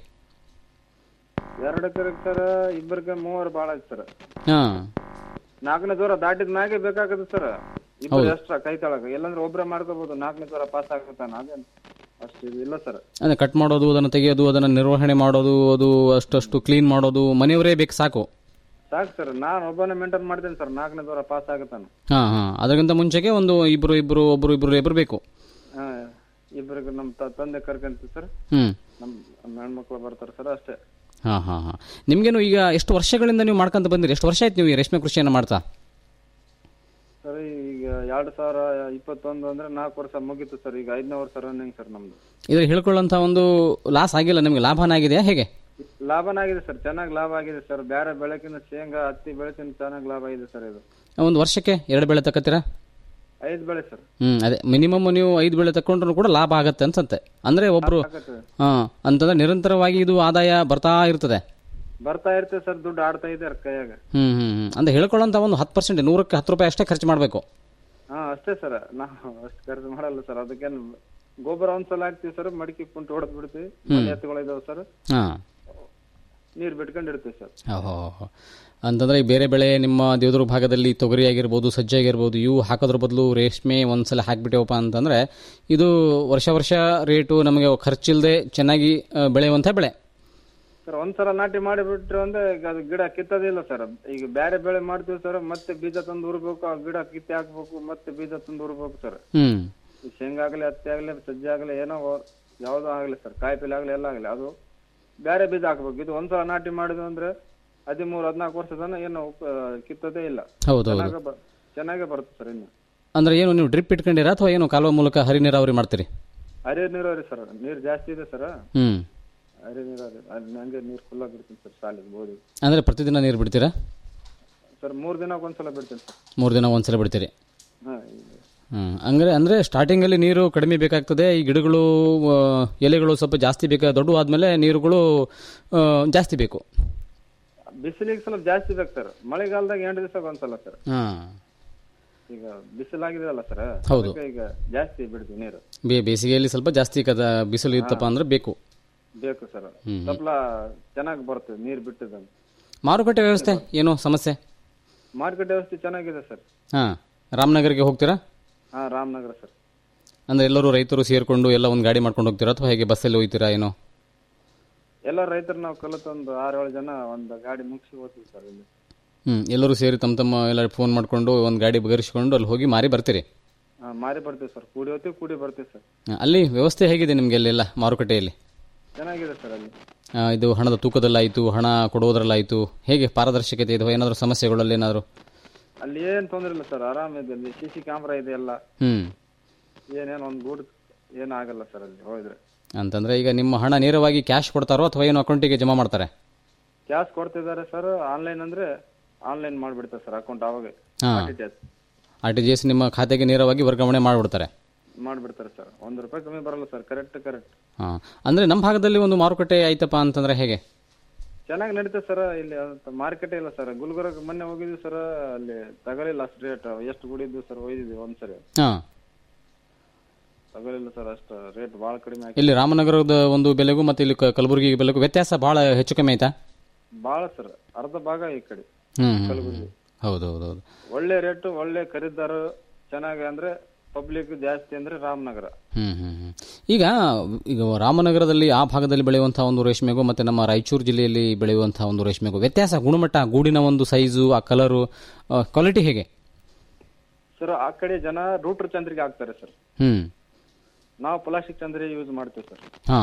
ಎರಡು ಎಕರೆ ಸರ್ ಇಬ್ಬರಿಗೆ ಮೂವರು ಭಾಳ ಆಯ್ತು ಸರ್ ಹಾ ನಾಲ್ಕನೇ ಜ್ವರ ದಾಟಿದ ಮ್ಯಾಗೆ ಬೇಕಾಗತ್ತೆ ಸರ್ ಇಬ್ಬರು ಎಷ್ಟ್ರ ಕೈ ತಳಗ ಇಲ್ಲಾಂದ್ರೆ ಒಬ್ರೇ ಮಾಡ್ಕೋಬಹುದು ನಾಲ್ಕನೇ ಜ್ವರ ಪಾಸ್ ಆಗತ್ತಾನ ಅದೇನು ಅಷ್ಟು ಇದು ಇಲ್ಲ ಸರ್ ಅಂದ್ರೆ ಕಟ್ ಮಾಡೋದು ಅದನ್ನು ತೆಗೆಯೋದು ಅದನ್ನು ನಿರ್ವಹಣೆ ಮಾಡೋದು ಅದು ಅಷ್ಟಷ್ಟು ಕ್ಲೀನ್ ಮಾಡೋದು ಮನೆಯವರೇ ಬೇಕು ಸಾಕು ಸಾಕು ಸರ್ ನಾನು ಒಬ್ಬನೇ ಮೇಂಟೈನ್ ಮಾಡ್ತೇನೆ ಸರ್ ನಾಲ್ಕನೇ ಜ್ವರ ಪಾಸ್ ಆಗತ್ತಾನ ಹಾ ಹಾ ಅದಕ್ಕಿಂತ ಮುಂಚೆಗೆ ಒಂದು ಇಬ್ರು ಇಬ್ರು ಒಬ್ರು ಇಬ್ರು ಲೇಬರ್ ಬೇಕು ಹಾ ಇಬ್ಬರಿಗೆ ನಮ್ಮ ತ- ತಂದೆ ಕರ್ಕೊಂತೀವಿ ಸರ್ ಹ್ಮ್ ನಮ್ಮ ನಮ್ಮ ಹೆಣ್ಮಕ್ಳು ಬರ್ತಾರೆ ಸರ್ ಅಷ್ಟೇ ಹಾ ಹಾ ಹಾ ನಿಮ್ಗೇನು ಈಗ ಎಷ್ಟು ವರ್ಷಗಳಿಂದ ನೀವು ಮಾಡ್ಕೊಂತ ಬಂದಿರಿ ಎಷ್ಟು ವರ್ಷ ಆಯ್ತು ನೀವು ಈ ರೇಷ್ಮೆ ಕೃಷಿಯನ್ನು ಮಾಡ್ತಾ ಸರ್ ಈಗ ಎರಡು ಸಾವಿರ ಇಪ್ಪತ್ತೊಂದು ಅಂದ್ರೆ ನಾಲ್ಕು ವರ್ಷ ಮುಗೀತು ಸರ್ ಈಗ ಐದನೇ ವರ್ಷ ರನ್ನಿಂಗ್ ಸರ್ ನಮ್ದು ಇದ್ರ ಹೇಳ್ಕೊಳ್ಳೋಂಥ ಒಂದು ಲಾಸ್ ಆಗಿಲ್ಲ ನಿಮಗೆ ಲಾಭನ ಆಗಿದೆಯಾ ಹೇಗೆ ಲಾಭನಾಗಿದೆ ಸರ್ ಚೆನ್ನಾಗಿ ಲಾಭ ಆಗಿದೆ ಸರ್ ಬೇರೆ ಬೆಳೆಕಿಂತ ಶೇಂಗಾ ಹತ್ತಿ ಬೆಳೆಕಿಂತ ಚೆನ್ನಾಗಿ ಲಾಭ ಇದೆ ಸರ್ ಇದು ಒಂದು ವರ್ಷಕ್ಕೆ ಎರಡು ಬೆಳೆ ತಕ್ಕತ್ತೀರಾ ಐದು ಬೆಳೆ ಸರ್ ಹ್ಮ್ ಅದೇ ಮಿನಿಮಮ್ ನೀವು ಐದು ಬೆಳೆ ತಕೊಂಡ್ರು ಕೂಡ ಲಾಭ ಆಗತ್ತೆ ಅನ್ಸತ್ತೆ ಅಂದ್ರೆ ಒಬ್ರು ಆಗತ್ತೆ. ಹಾ ಅಂತಂದ್ರೆ ನಿರಂತರವಾಗಿ ಇದು ಆದಾಯ ಬರ್ತಾ ಇರ್ತದೆ ಬರ್ತಾ ಇರ್ತೇವೆ ಸರ್ ದುಡ್ಡು ಆಡ್ತಾ ಇದೆ ಕೈಯಾಗ ಹ್ಮ್ ಹ್ಮ್ ಹ್ಮ್ ಅಂದ್ರೆ ಹೇಳ್ಕೊಳ್ಳೋಂತ ಒಂದು ಹತ್ತು ಪರ್ಸೆಂಟ್ ನೂರಕ್ಕೆ ಹತ್ತು ರೂಪಾಯಿ ಅಷ್ಟೇ ಖರ್ಚು ಮಾಡಬೇಕು ಹಾ ಅಷ್ಟೇ ಸರ್ ನಾವು ಅಷ್ಟು ಖರ್ಚು ಮಾಡಲ್ಲ ಸರ್ ಅದಕ್ಕೇನು ಗೊಬ್ಬರ ಒಂದ್ಸಲ ಹಾಕ್ತಿವಿ ಸರ್ ಮಡಿಕೆ ಕುಂಟು ಹೊಡೆದ್ ಬಿಡ್ತೀವಿ ಮನೆ ಎತ್ತುಗಳಿದಾವೆ ಸರ್ ಹಾ ನೀರ್ ಬಿಟ್ಕೊಂಡಿರ್ತೀವಿ ಸರ್ ಓಹೋ ಅಂತಂದ್ರೆ ಈ ಬೇರೆ ಬೆಳೆ ನಿಮ್ಮ ದೇವದುರ್ಗ ಭಾಗದಲ್ಲಿ ತೊಗರಿ ಆಗಿರ್ಬೋದು ಸಜ್ಜೆ ಆಗಿರ್ಬೋದು ಇವು ಹಾಕೋದ್ರ ಬದಲು ರೇಷ್ಮೆ ಒಂದ್ಸಲ ಹಾಕ್ಬಿಟ್ಟೇವಪ್ಪ ಅಂತಂದ್ರೆ ಇದು ವರ್ಷ ವರ್ಷ ರೇಟು ನಮಗೆ ಖರ್ಚಿಲ್ಲದೆ ಚೆನ್ನಾಗಿ ಆ, ಬೆಳೆಯುವಂಥ ಬೆಳೆ ಸರ್ ಒಂದ್ಸಲ ನಾಟಿ ಮಾಡಿಬಿಟ್ರೆ ಅಂದ್ರೆ ಈಗ ಅದು ಗಿಡ ಕಿತ್ತೋದಿಲ್ಲ ಸರ್ ಈಗ ಬೇರೆ ಬೆಳೆ ಮಾಡ್ತೀವಿ ಸರ್ ಮತ್ತೆ ಬೀಜ ತಂದು ಉರ್ಬೇಕು ಆ ಗಿಡ ಕಿತ್ತಿ ಹಾಕ್ಬೇಕು ಮತ್ತೆ ಬೀಜ ತಂದು ಉರ್ಬೇಕು ಸರ್ ಹ್ಮ್ ಈ ಶೇಂಗಾ ಆಗ್ಲಿ ಹತ್ತಿ ಆಗ್ಲಿ ಸಜ್ಜೆ ಆಗ್ಲಿ ಏನೋ ಯಾವ್ದೋ ಆಗ್ಲಿ ಸರ್ ಕಾಯಿಪಲ್ಲೆ ಆಗ್ಲಿ ಎಲ್ಲ ಆಗ್ಲಿ ಅದು ಬೇರೆ ಬೀಜ ಹಾಕ್ಬೇಕು ಇದು ಒಂದ್ಸಲ ನಾಟಿ ಮಾಡಿದ್ವಿ ಅಂದ್ರೆ ಹದಿಮೂರು ಹದಿನಾಲ್ಕು ವರ್ಷದನ ಏನು ಉಪ- ಕಿತ್ತೋದೇ ಇಲ್ಲ ಹೌದು ಹೌದು ಚೆನ್ನಾಗೇ ಬ- ಚೆನ್ನಾಗೇ ಬರುತ್ತೆ ಸರ್ ಇನ್ನು ಅಂದ್ರೆ ಏನು ನೀವು ಡ್ರಿಪ್ ಇಟ್ಕೊಂಡಿರಾ ಅಥವಾ ಏನು ಕಾಲುವೆ ಮೂಲಕ ಹರಿ ನೀರಾವರಿ ಮಾಡ್ತೀರಿ ಹರಿಯ ನೀರಾವರಿ ಸರ್ ನೀರು ಜಾಸ್ತಿ ಇದೆ ಸರ್ ಹ್ಮ್ ಹರಿಯ ನೀರಾವರಿ ಅದು ಹಂಗೆ ನೀರು ಫುಲ್ ಬಿಡ್ತೀನಿ ಸರ್ ಸಾಲಿಗೆ ಬೋದಿ ಅಂದ್ರೆ ಪ್ರತಿದಿನ ನೀರು ಬಿಡ್ತೀರಾ ಸರ್ ಮೂರು ದಿನಕ್ಕೆ ಒಂದ್ಸಲ ಬಿಡ್ತೀನಿ ಸರ್ ಮೂರು ದಿನ ಒಂದ್ಸಲ ಬಿಡ್ತೀರಿ ಹಾ ಹ್ಮ್ ಅಂದ್ರೆ ಅಂದ್ರೆ ಸ್ಟಾರ್ಟಿಂಗ್ ಅಲ್ಲಿ ನೀರು ಕಡಿಮೆ ಬೇಕಾಗ್ತದೆ ಈ ಗಿಡಗಳು ಆ, ಎಲೆಗಳು ಸ್ವಲ್ಪ ಜಾಸ್ತಿ ಬೇಕಾ ದೊಡ್ಡ ಆದ್ಮೇಲೆ ನೀರುಗಳು ಆ, ಜಾಸ್ತಿ ಬೇಕು ಬಿಸಿಲಿಗೆ ಸ್ವಲ್ಪ ಜಾಸ್ತಿ ಬೇಕು ಸರ್ ಮಳೆಗಾಲದಾಗ ಎಂಟು ದಿವಸ ಒಂದ್ಸಲ ಸರ್ ಹಾ ಈಗ ಈಗ ಬಿಸಿಲಾಗಿದೆಯಲ್ಲ ಸರ್ ಹೌದು. ಅದಕ್ಕೆ ಈಗ ಜಾಸ್ತಿ ಬಿಡ್ತೀವಿ ನೀರು ಬೇ ಬೇಸಿಗೆಯಲ್ಲಿ ಸ್ವಲ್ಪ ಜಾಸ್ತಿ ಕದ ಬಿಸಿಲು ಇತ್ತಪ್ಪ ಅಂದ್ರೆ ಬೇಕು ಬೇಕು ಸರ್ ಹ್ಮ್. ಸ್ವಲ್ಪ ಚೆನ್ನಾಗಿ ಬರ್ತದೆ ನೀರು ಬಿಟ್ಟಿದ್ದು ಮಾರುಕಟ್ಟೆ ವ್ಯವಸ್ಥೆ ಏನು ಸಮಸ್ಯೆ ಮಾರುಕಟ್ಟೆ ವ್ಯವಸ್ಥೆ ಚೆನ್ನಾಗಿದೆ ಸರ್ ಹಾ ರಾಮನಗರ್ಗೆ ಹೋಗ್ತೀರಾ ಹಾ ರಾಮನಗರ ಸರ್ ಅಂದ್ರೆ ಎಲ್ಲರೂ ರೈತರು ಸೇರ್ಕೊಂಡು ಎಲ್ಲ ಒಂದು ಗಾಡಿ ಮಾಡ್ಕೊಂಡು ಹೋಗ್ತೀರಾ ಅಥವಾ ಹೇಗೆ ಬಸ್ಸಲ್ಲಿ ಹೋಗ್ತೀರಾ ಏನೋ ಎಲ್ಲ ರೈತರು ನಾವು ಕಲಿತು ಒಂದು ಆರು ಏಳು ಜನ ಒಂದು ಗಾಡಿ ಮುಗಿಸಿ ಹೋಗ್ತೀವಿ ಸರ್ ಇಲ್ಲಿ ಹ್ಮ್ ಎಲ್ಲರೂ ಸೇರಿ ತಮ್ಮ ತಮ್ಮ ಎಲ್ಲ ಫೋನ್ ಮಾಡ್ಕೊಂಡು ಒಂದು ಗಾಡಿ ಬಗರಿಸ್ಕೊಂಡು ಅಲ್ಲಿ ಹೋಗಿ ಮಾರಿ ಬರ್ತೀರಿ ಹಾ, ಮಾರಿ ಬರ್ತೀವಿ ಸರ್ ಕೂಡಿ ಹೋಗ್ತೀವಿ ಕೂಡಿ ಬರ್ತೀವಿ ಸರ್ ಹಾ, ಅಲ್ಲಿ ವ್ಯವಸ್ಥೆ ಹೇಗಿದೆ ನಿಮಗೆ ಅಲ್ಲೆಲ್ಲ ಮಾರುಕಟ್ಟೆಯಲ್ಲಿ ಚೆನ್ನಾಗಿದೆ ಸರ್ ಅಲ್ಲಿ ಆ, ಇದು ಹಣದ ತೂಕದಲ್ಲಾಯಿತು ಹಣ ಕೊಡೋದ್ರಲ್ಲಾಯಿತು ಹೇಗೆ ಪಾರದರ್ಶಕತೆ ಇದೆ ಏನಾದರೂ ಸಮಸ್ಯೆಗಳಲ್ಲಿ ಏನಾದರೂ ಅಲ್ಲಿ ಏನ್ ತೊಂದ್ರೆ ಇಲ್ಲ ಸರ್ ಆರಾಮಿದೆ ಅಲ್ಲಿ ಸಿ ಸಿ ಕ್ಯಾಮ್ರಾ ಇದೆ ಎಲ್ಲ ಹ್ಮ್ ಏನೇನು ಒಂದು ಗೂಡ್ ಏನು ಆಗಲ್ಲ ಸರ್ ಅಲ್ಲಿ ಹೋದ್ರೆ ಅಂತಂದ್ರೆ ಈಗ ನಿಮ್ಮ ಹಣ ನೇರವಾಗಿ ಕ್ಯಾಶ್ ಕೊಡ್ತಾರೋ ಅಥವಾ ಏನು ಅಕೌಂಟಿಗೆ ಜಮಾ ಮಾಡ್ತಾರೆ ಕ್ಯಾಶ್ ಕೊಡ್ತಿದ್ದಾರೆ ಸರ್ ಆನ್ಲೈನ್ ಅಂದ್ರೆ ಆನ್ಲೈನ್ ಮಾಡ್ಬಿಡ್ತಾರೆ ಸರ್ ಅಕೌಂಟ್ ಅವಾಗ ಹಾ. RTGS R T G S ನಿಮ್ಮ ಖಾತೆಗೆ ನೇರವಾಗಿ ವರ್ಗಾವಣೆ ಮಾಡಿಬಿಡ್ತಾರೆ ಮಾಡ್ಬಿಡ್ತಾರೆ ಸರ್ ಒಂದು ರೂಪಾಯಿ ಕಮ್ಮಿ ಬರಲ್ಲ ಸರ್ ಕರೆಕ್ಟ್ ಕರೆಕ್ಟ್ ಹಾಂ ಅಂದರೆ ನಮ್ಮ ಭಾಗದಲ್ಲಿ ಒಂದು ಮಾರುಕಟ್ಟೆ ಆಯ್ತಪ್ಪ ಅಂತಂದ್ರೆ ಹೇಗೆ ಚೆನ್ನಾಗಿ ನಡೀತದೆ ಸರ್ ಇಲ್ಲಿ ಮಾರ್ಕೆಟ್ ಇಲ್ಲ ಸರ್ ಗುಲ್ಬರ್ಗ ಮೊನ್ನೆ ಹೋಗಿದ್ವಿ ಸರ್ ಅಲ್ಲಿ ತಗೊಳಿಲ್ಲ ಅಷ್ಟು ರೇಟ್ ಎಷ್ಟು ಗುಡಿದ್ವಿ ಸರ್ ಒಯ್ದಿದ್ವಿ ಒಂದ್ಸರಿ ಹಾಂ ತಗೊಳಿಲ್ಲ ಸರ್ ಅಷ್ಟು ರೇಟ್ ಭಾಳ ಕಡಿಮೆ ಆಗಿ ಇಲ್ಲಿ ರಾಮನಗರದ ಒಂದು ಬೆಲೆಗೂ ಮತ್ತು ಇಲ್ಲಿ ಕ- ಕಲಬುರಗಿ ಬೆಲೆಗೂ ವ್ಯತ್ಯಾಸ ಭಾಳ ಹೆಚ್ಚು ಕಮ್ಮಿ ಆಯ್ತಾ ಭಾಳ ಸರ್ ಅರ್ಧ ಭಾಗ ಈ ಕಡೆ ಹ್ಮ್ ಕಲಬುರ್ಗಿ ಹೌದು ಹೌದು ಹೌದು ಒಳ್ಳೆ ರೇಟು ಒಳ್ಳೆ ಖರೀದಾರ ಚೆನ್ನಾಗಿ ಅಂದ್ರೆ ಪಬ್ಲಿಕ್ ಜಾಸ್ತಿ ಅಂದ್ರೆ ರಾಮನಗರ ಹ್ಮ್ ಹ್ಮ್ ಹ್ಮ್. ಈಗ ಈಗ ರಾಮನಗರದಲ್ಲಿ ಆ ಭಾಗದಲ್ಲಿ ಬೆಳೆಯುವಂತಹ ಒಂದು ರೇಷ್ಮೆಗೂ ಮತ್ತೆ ನಮ್ಮ ರಾಯಚೂರು ಜಿಲ್ಲೆಯಲ್ಲಿ ಬೆಳೆಯುವಂತಹ ಒಂದು ರೇಷ್ಮೆಗೂ ವ್ಯತ್ಯಾಸ ಗುಣಮಟ್ಟ ಗೂಡಿನ ಒಂದು ಸೈಜು ಆ ಕಲರು ಕ್ವಾಲಿಟಿ ಹೇಗೆ ಸರ್ ಆ ಕಡೆ ಜನ ರೂಟ್ರ್ ಚಂದ್ರಿಗೆ ಹಾಕ್ತಾರೆ ಸರ್ ಹ್ಮ್ ನಾವು ಪ್ಲಾಸ್ಟಿಕ್ ಚಂದ್ರಿ ಯೂಸ್ ಮಾಡ್ತೀವಿ ಸರ್ ಹಾ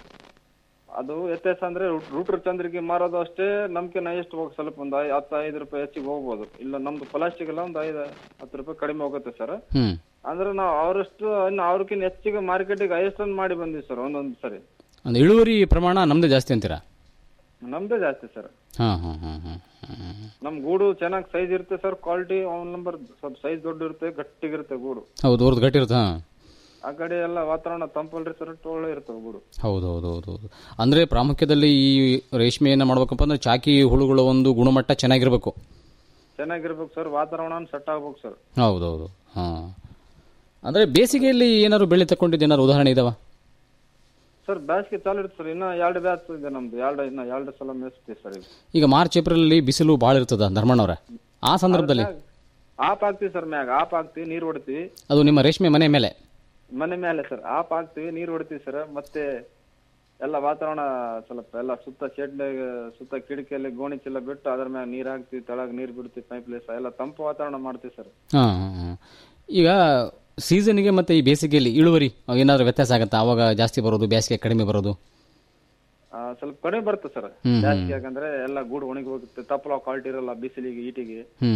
ಅದು ವ್ಯತ್ಯಾಸ ಅಂದ್ರೆ ರೂಟ್ರ್ ಚಂದ್ರಿಗೆ ಮಾರೋದು ಅಷ್ಟೇ ನಮ್ಕಿನ ಎಷ್ಟು ಹೋಗಿ ಸ್ವಲ್ಪ ಒಂದು ಐ- ಹತ್ತು ಐದು ರೂಪಾಯಿ ಹೆಚ್ಚಿಗೆ ಹೋಗ್ಬೋದು ಇಲ್ಲ ನಮ್ದು ಪ್ಲಾಸ್ಟಿಕ್ ಎಲ್ಲ ಒಂದು ಐದು ಹತ್ತು ರೂಪಾಯಿ ಕಡಿಮೆ ಹೋಗುತ್ತೆ ಸರ್ ಹ್ಮ್ ಅಂದ್ರೆ ನಾವು ಅವರಷ್ಟು ಇನ್ನು ಅವ್ರಕ್ಕಿಂತ ಹೆಚ್ಚಿಗೆ ಮಾರ್ಕೆಟಿಗೆ ಹೈಯೆಸ್ಟ್ ಮಾಡಿ ಬಂದಿವಿ ಸರ್ ಒಂದೊಂದು ಸರಿ ಒಂದು ಇಳುವರಿ ಪ್ರಮಾಣ ನಮ್ದೇ ಜಾಸ್ತಿ ಅಂತೀರಾ ನಮ್ದೇ ಜಾಸ್ತಿ ಸರ್ ಹಾ ಹಾ ಹಾ ಹಾ ಹಾ. ನಮ್ ಗೂಡು ಚೆನ್ನಾಗಿ ಸೈಜ್ ಇರುತ್ತೆ ಸರ್ ಕ್ವಾಲಿಟಿ ಅವನ್ ನಂಬರ್ ಸ್ವಲ್ಪ ಸೈಜ್ ದೊಡ್ಡ ಇರುತ್ತೆ ಗಟ್ಟಿಗಿರುತ್ತೆ ಗೂಡು ಹೌದು ಅವ್ರದ್ದು ಗಟ್ಟಿ ಇರುತ್ತೆ ಹಾ ಆ ಕಡೆ ಎಲ್ಲ ವಾತಾವರಣ ತಂಪಲ್ರಿ ಸರ್ ಒಳ್ಳೆ ಇರ್ತವೆ ಗೂಡು ಹೌದು ಹೌದು ಹೌದು ಹೌದು ಅಂದರೆ ಪ್ರಾಮುಖ್ಯದಲ್ಲಿ ಈ ರೇಷ್ಮೆಯನ್ನು ಮಾಡ್ಬೇಕಪ್ಪ ಅಂದ್ರೆ ಚಾಕಿ ಹುಳುಗಳ ಒಂದು ಗುಣಮಟ್ಟ ಚೆನ್ನಾಗಿರ್ಬೇಕು ಚೆನ್ನಾಗಿರ್ಬೇಕು ಸರ್ ವಾತಾವರಣ ಸೆಟ್ ಆಗ್ಬೇಕು ಸರ್ ಹೌದು ಹೌದು ಹಾಂ ಅಂದರೆ ಬೇಸಿಗೆಯಲ್ಲಿ ಏನಾದ್ರು ಬೆಳೆ ತಗೊಂಡಿದ್ದು ಏನಾದ್ರು ಉದಾಹರಣೆ ಇದಾವ ಸರ್ ಬೇಸಿಗೆ ಚಾಲು ಇರುತ್ತೆ ಸರ್ ಇನ್ನ ಎರಡು ಬ್ಯಾಚ್ ಇದೆ ನಮ್ದು ಎರಡು ಇನ್ನ ಎರಡು ಸಲ ಮೇಯಿಸ್ತೀವಿ ಸರ್ ಈಗ ಈಗ ಮಾರ್ಚ್ ಏಪ್ರಿಲಲ್ಲಿ ಬಿಸಿಲು ಭಾಳ ಇರ್ತದ ಧರ್ಮಣ್ಣವ್ರೆ ಆ ಸಂದರ್ಭದಲ್ಲಿ ಆಪ್ ಹಾಕ್ತಿವಿ ಸರ್ ಮ್ಯಾಗ ಆಪ್ ಹಾಕ್ತಿವಿ ನೀರ್ ಹೊಡಿತೀವಿ ಅದು ನಿಮ್ಮ ರೇಷ್ಮೆ ಮನೆ ಮೇಲೆ ಮನೆ ಮೇಲೆ ಸರ್ ಆಪ್ ಹಾಕ್ತಿವಿ ನೀರ್ ಹೊಡಿತೀವಿ ಸರ್ ಮತ್ತೆ ಎಲ್ಲ ವಾತಾವರಣ ಸ್ವಲ್ಪ ಎಲ್ಲ ಸುತ್ತ ಶೆಡ್ ಸುತ್ತ ಕಿಟಕಿಯಲ್ಲಿ ಗೋಣಿ ಚೀಲ ಬಿಟ್ಟು ಅದ್ರ ಮ್ಯಾಗ ನೀರ್ ಹಾಕ್ತಿವಿ ತೆಳಗ್ ನೀರ್ ಬಿಡ್ತೀವಿ ಪೈಪ್ಲೇಸ್ ಎಲ್ಲ ತಂಪು ವಾತಾವರಣ ಮಾಡ್ತೀವಿ ಸರ್ ಹಾಂ ಹಾಂ ಈಗ ಸೀಸನ್ಗೆ ಮತ್ತು ಈ ಬೇಸಿಗೆಯಲ್ಲಿ ಇಳುವರಿ ಏನಾದರೂ ವ್ಯತ್ಯಾಸ ಆಗುತ್ತಾ ಆವಾಗ ಜಾಸ್ತಿ ಬರೋದು ಬೇಸಿಗೆ ಕಡಿಮೆ ಬರೋದು ಆ, ಸ್ವಲ್ಪ ಕಡಿಮೆ ಬರುತ್ತೆ ಸರ್ ಹ್ಮ್, ಹ್ಮ್. ಜಾಸ್ತಿ ಯಾಕಂದ್ರೆ ಎಲ್ಲ ಗೂಡು ಒಣಗಿ ಹೋಗುತ್ತೆ ತಪ್ಪಲ ಕ್ವಾಲಿಟಿ ಇರಲ್ಲ ಬಿಸಿಲಿಗೆ ಈಟಿಗೆ ಹ್ಞೂ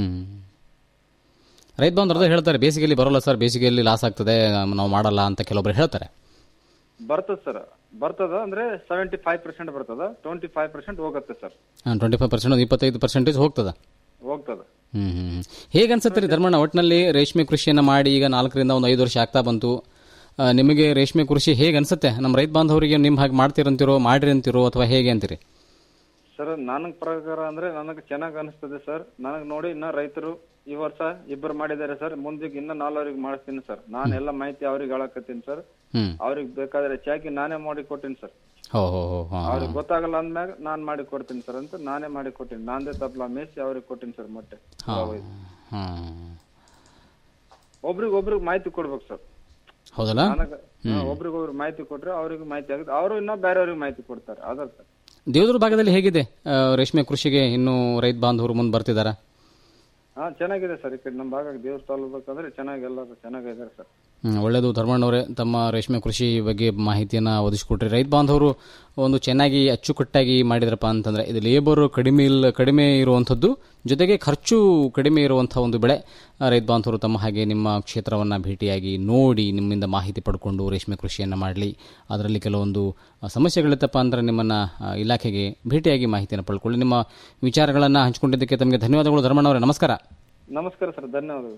ರೈತ ಬಾಂಧವರು ಹೇಳ್ತಾರೆ ಬೇಸಿಗೆಯಲ್ಲಿ ಬರೋಲ್ಲ ಸರ್ ಬೇಸಿಗೆಯಲ್ಲಿ ಲಾಸ್ ಆಗ್ತದೆ ನಾವು ಮಾಡಲ್ಲ ಅಂತ ಕೆಲವೊಬ್ರು ಹೇಳ್ತಾರೆ ಬರ್ತದ ಸರ್ ಬರ್ತದ ಅಂದ್ರೆ ಸೆವೆಂಟಿ ಫೈವ್ ಪರ್ಸೆಂಟ್ ಬರ್ತದ ಟ್ವೆಂಟಿ ಫೈವ್ ಪರ್ಸೆಂಟ್ ಹೋಗುತ್ತೆ ಸರ್ ಟ್ವೆಂಟಿ ಫೈವ್ ಪರ್ಸೆಂಟ್ ಒಂದು ಇಪ್ಪತ್ತೈದು ಪರ್ಸೆಂಟೇಜ್ ಹೋಗ್ತದ ಹೋಗ್ತದ ಹ್ಮ್ ಹ್ಮ್ ಹೇಗೆ ಅನ್ಸುತ್ತೆ ರೀ ಧರ್ಮಣ್ಣ ಒಟ್ಟಿನಲ್ಲಿ ರೇಷ್ಮೆ ಕೃಷಿಯನ್ನು ಮಾಡಿ ಈಗ ನಾಲ್ಕರಿಂದ ಒಂದು ಐದು ವರ್ಷ ಆಗ್ತಾ ಬಂತು ಆ, ನಿಮಗೆ ರೇಷ್ಮೆ ಕೃಷಿ ಹೇಗೆ ಅನ್ಸುತ್ತೆ ನಮ್ಮ ರೈತ ಬಾಂಧವರಿಗೆ ನಿಮ್ಮ ಹಾಗೆ ಮಾಡ್ತೀರಂತಿರೋ ಮಾಡ್ರಿ ಅಂತಿರೋ ಅಥವಾ ಹೇಗೆ ಅಂತೀರಿ ಸರ್ ನನಗ್ ಪ್ರಕಾರ ಅಂದ್ರೆ ನನಗೆ ಚೆನ್ನಾಗ್ ಅನಿಸ್ತದೆ ಸರ್ ನನಗ್ ನೋಡಿ ಇನ್ನ ರೈತರು ಈ ವರ್ಷ ಇಬ್ಬರು ಮಾಡಿದ್ದಾರೆ ಸರ್ ಮುಂದಕ್ಕೆ ಇನ್ನ ನಾಲ್ವರಿಗೆ ಮಾಡಿಸ್ತೀನಿ ಸರ್ ನಾನು ಎಲ್ಲ ಮಾಹಿತಿ ಅವ್ರಿಗೆ ಹೇಳಕತ್ತೀನಿ ಸರ್ ಹ್ಮ್ ಅವ್ರಿಗೆ ಬೇಕಾದ್ರೆ ಚಾಕಿ ನಾನೇ ಮಾಡಿ ಕೊಟ್ಟಿನಿ ಸರ್ ಹೋ ಹೋ ಹೋ ಹಾಂ ಅವ್ರಿಗೆ ಗೊತ್ತಾಗಲ್ಲ ಅಂದ್ಮ್ಯಾಗ ನಾನ್ ಮಾಡಿ ಕೊಡ್ತೀನಿ ಸರ್ ಅಂತ ನಾನೇ ಮಾಡಿ ಕೊಟ್ಟಿನಿ ನಾಂದೇ ತಪ್ಲ ಮೇಸಿ ಅವ್ರಿಗೆ ಕೊಟ್ಟಿನಿ ಸರ್ ಮೊಟ್ಟೆ ಹಾಂ ಹಾಂ ಒಬ್ರಿಗೆ ಒಬ್ರಿಗೆ ಮಾಹಿತಿ ಕೊಡ್ಬೇಕು ಸರ್ ಹೌದಲ್ಲ ನನಗ ಒಬ್ರಿಗೊಬ್ರು ಮಾಹಿತಿ ಕೊಟ್ರೆ ಅವ್ರಿಗೆ ಮಾಹಿತಿ ಆಗುತ್ತೆ ಅವರು ಇನ್ನ ಬೇರೆಯವ್ರಿಗೆ ಮಾಹಿತಿ ಕೊಡ್ತಾರೆ ಅದ ಸರ್ ದೇವದುರ್ಗ ಭಾಗದಲ್ಲಿ ಹೇಗಿದೆ ಆ, ರೇಷ್ಮೆ ಕೃಷಿಗೆ ಇನ್ನೂ ರೈತ ಬಾಂಧವರು ಮುಂದೆ ಬರ್ತಿದ್ದಾರಾ ಹಾ ಚೆನ್ನಾಗಿದೆ ಸರ್ ಈ ಕಡೆ ನಮ್ಮ ಭಾಗ ದೇವಸ್ಥಾನ ಬೇಕಂದ್ರೆ ಚೆನ್ನಾಗಿ ಎಲ್ಲರೂ ಚೆನ್ನಾಗಿದ್ದಾರೆ ಸರ್ ಹ್ಮ್, ಒಳ್ಳೆಯದು ಧರ್ಮಣ್ಣವರೇ ತಮ್ಮ ರೇಷ್ಮೆ ಕೃಷಿ ಬಗ್ಗೆ ಮಾಹಿತಿಯನ್ನು ಒದಗಿಸ್ಕೊಟ್ರಿ ರೈತ ಬಾಂಧವರು ಒಂದು ಚೆನ್ನಾಗಿ ಅಚ್ಚುಕಟ್ಟಾಗಿ ಮಾಡಿದ್ರಪ್ಪ ಅಂತಂದರೆ ಇದು ಲೇಬರ್ ಕಡಿಮೆ ಇಲ್ಲ ಕಡಿಮೆ ಇರುವಂಥದ್ದು ಜೊತೆಗೆ ಖರ್ಚು ಕಡಿಮೆ ಇರುವಂಥ ಒಂದು ಬೆಳೆ ಆ, ರೈತ ಬಾಂಧವರು ತಮ್ಮ ಹಾಗೆ ನಿಮ್ಮ ಕ್ಷೇತ್ರವನ್ನು ಭೇಟಿಯಾಗಿ ನೋಡಿ ನಿಮ್ಮಿಂದ ಮಾಹಿತಿ ಪಡ್ಕೊಂಡು ರೇಷ್ಮೆ ಕೃಷಿಯನ್ನು ಮಾಡಲಿ ಅದರಲ್ಲಿ ಕೆಲವೊಂದು ಆ, ಸಮಸ್ಯೆಗಳಿತ್ತಪ್ಪ ಅಂದರೆ ನಿಮ್ಮನ್ನು ಆ, ಇಲಾಖೆಗೆ ಭೇಟಿಯಾಗಿ ಮಾಹಿತಿಯನ್ನು ಪಡ್ಕೊಳ್ಳಿ ನಿಮ್ಮ ವಿಚಾರಗಳನ್ನು ಹಂಚಿಕೊಂಡಿದ್ದಕ್ಕೆ ತಮಗೆ ಧನ್ಯವಾದಗಳು ಧರ್ಮಣ್ಣವರೇ ನಮಸ್ಕಾರ ನಮಸ್ಕಾರ ಸರ್ ಧನ್ಯವಾದಗಳು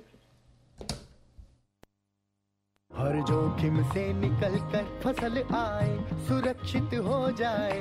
हर जोखिम से निकल कर फसल आए सुरक्षित हो जाए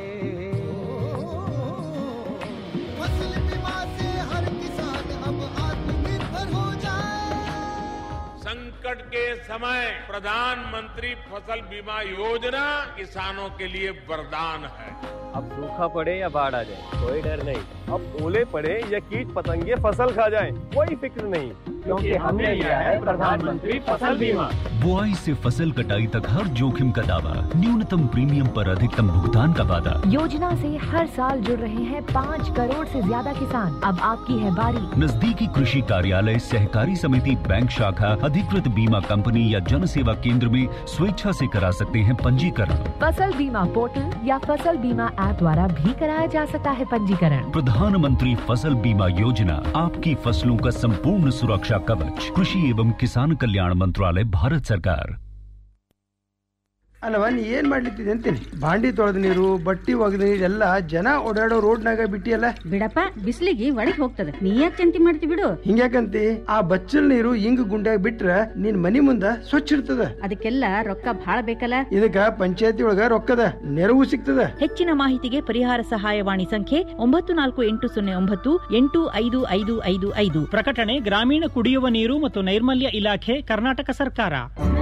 फसल बीमा से हर किसान अब आत्मनिर्भर हो जाए संकट के समय प्रधानमंत्री फसल बीमा योजना किसानों के लिए वरदान है अब सूखा पड़े या बाढ़ आ जाए कोई डर नहीं अब ओले पड़े या कीट पतंगे फसल खा जाए कोई फिक्र नहीं क्योंकि हमने लिया है प्रधानमंत्री फसल बीमा बुआई से फसल कटाई तक हर जोखिम का दावा न्यूनतम प्रीमियम पर अधिकतम भुगतान का वादा योजना से हर साल जुड़ रहे हैं पाँच करोड़ से ज्यादा किसान अब आपकी है बारी नजदीकी कृषि कार्यालय सहकारी समिति बैंक शाखा अधिकृत बीमा कंपनी या जन सेवा केंद्र में स्वेच्छा से करा सकते हैं पंजीकरण फसल बीमा पोर्टल या फसल बीमा ऐप द्वारा भी कराया जा सकता है पंजीकरण प्रधानमंत्री फसल बीमा योजना आपकी फसलों का संपूर्ण सुरक्षा कवच कृषि एवं किसान कल्याण मंत्रालय भारत सरकार ಅಲ್ಲವ ನೀ ಏನ್ ಮಾಡ್ಲಿತ್ತಿದೆ ಅಂತೀನಿ ಬಾಂಡಿ ತೊಳೆದ ನೀರು ಬಟ್ಟಿ ಒಗೆದ ನೀರು ಎಲ್ಲ ಜನ ಓಡಾಡೋ ರೋಡ್ನಾಗ ಬಿಟ್ಟಿಯಲ್ಲ ಬಿಡಪ್ಪ ಬಿಸಿಲಿಗೆ ಒಳಗ್ ಹೋಗ್ತದ ನೀ ಯಾಕೆ ಚಿಂತೆ ಮಾಡ್ತಿ ಬಿಡು ಹಿಂಗ್ಯಾಕಂತಿ ಆ ಬಚ್ಚಲ್ ನೀರು ಹಿಂಗ್ ಗುಂಡ್ಯಾಗ ಬಿಟ್ರ ನಿನ್ ಮನಿ ಮುಂದ ಸ್ವಚ್ಛ ಇರ್ತದ ಅದಕ್ಕೆಲ್ಲ ರೊಕ್ಕ ಭಾಳ ಬೇಕಲ್ಲ ಇದಕ್ಕ ಪಂಚಾಯತಿ ಒಳಗ ರೊಕ್ಕದ ನೆರವು ಸಿಗ್ತದ ಹೆಚ್ಚಿನ ಮಾಹಿತಿಗೆ ಪರಿಹಾರ ಸಹಾಯವಾಣಿ ಸಂಖ್ಯೆ ಒಂಬತ್ತು ನಾಲ್ಕು ಎಂಟು ಸೊನ್ನೆ ಒಂಬತ್ತು ಎಂಟು ಐದು ಐದು ಐದು ಐದು ಪ್ರಕಟಣೆ ಗ್ರಾಮೀಣ ಕುಡಿಯುವ ನೀರು ಮತ್ತು ನೈರ್ಮಲ್ಯ ಇಲಾಖೆ ಕರ್ನಾಟಕ ಸರ್ಕಾರ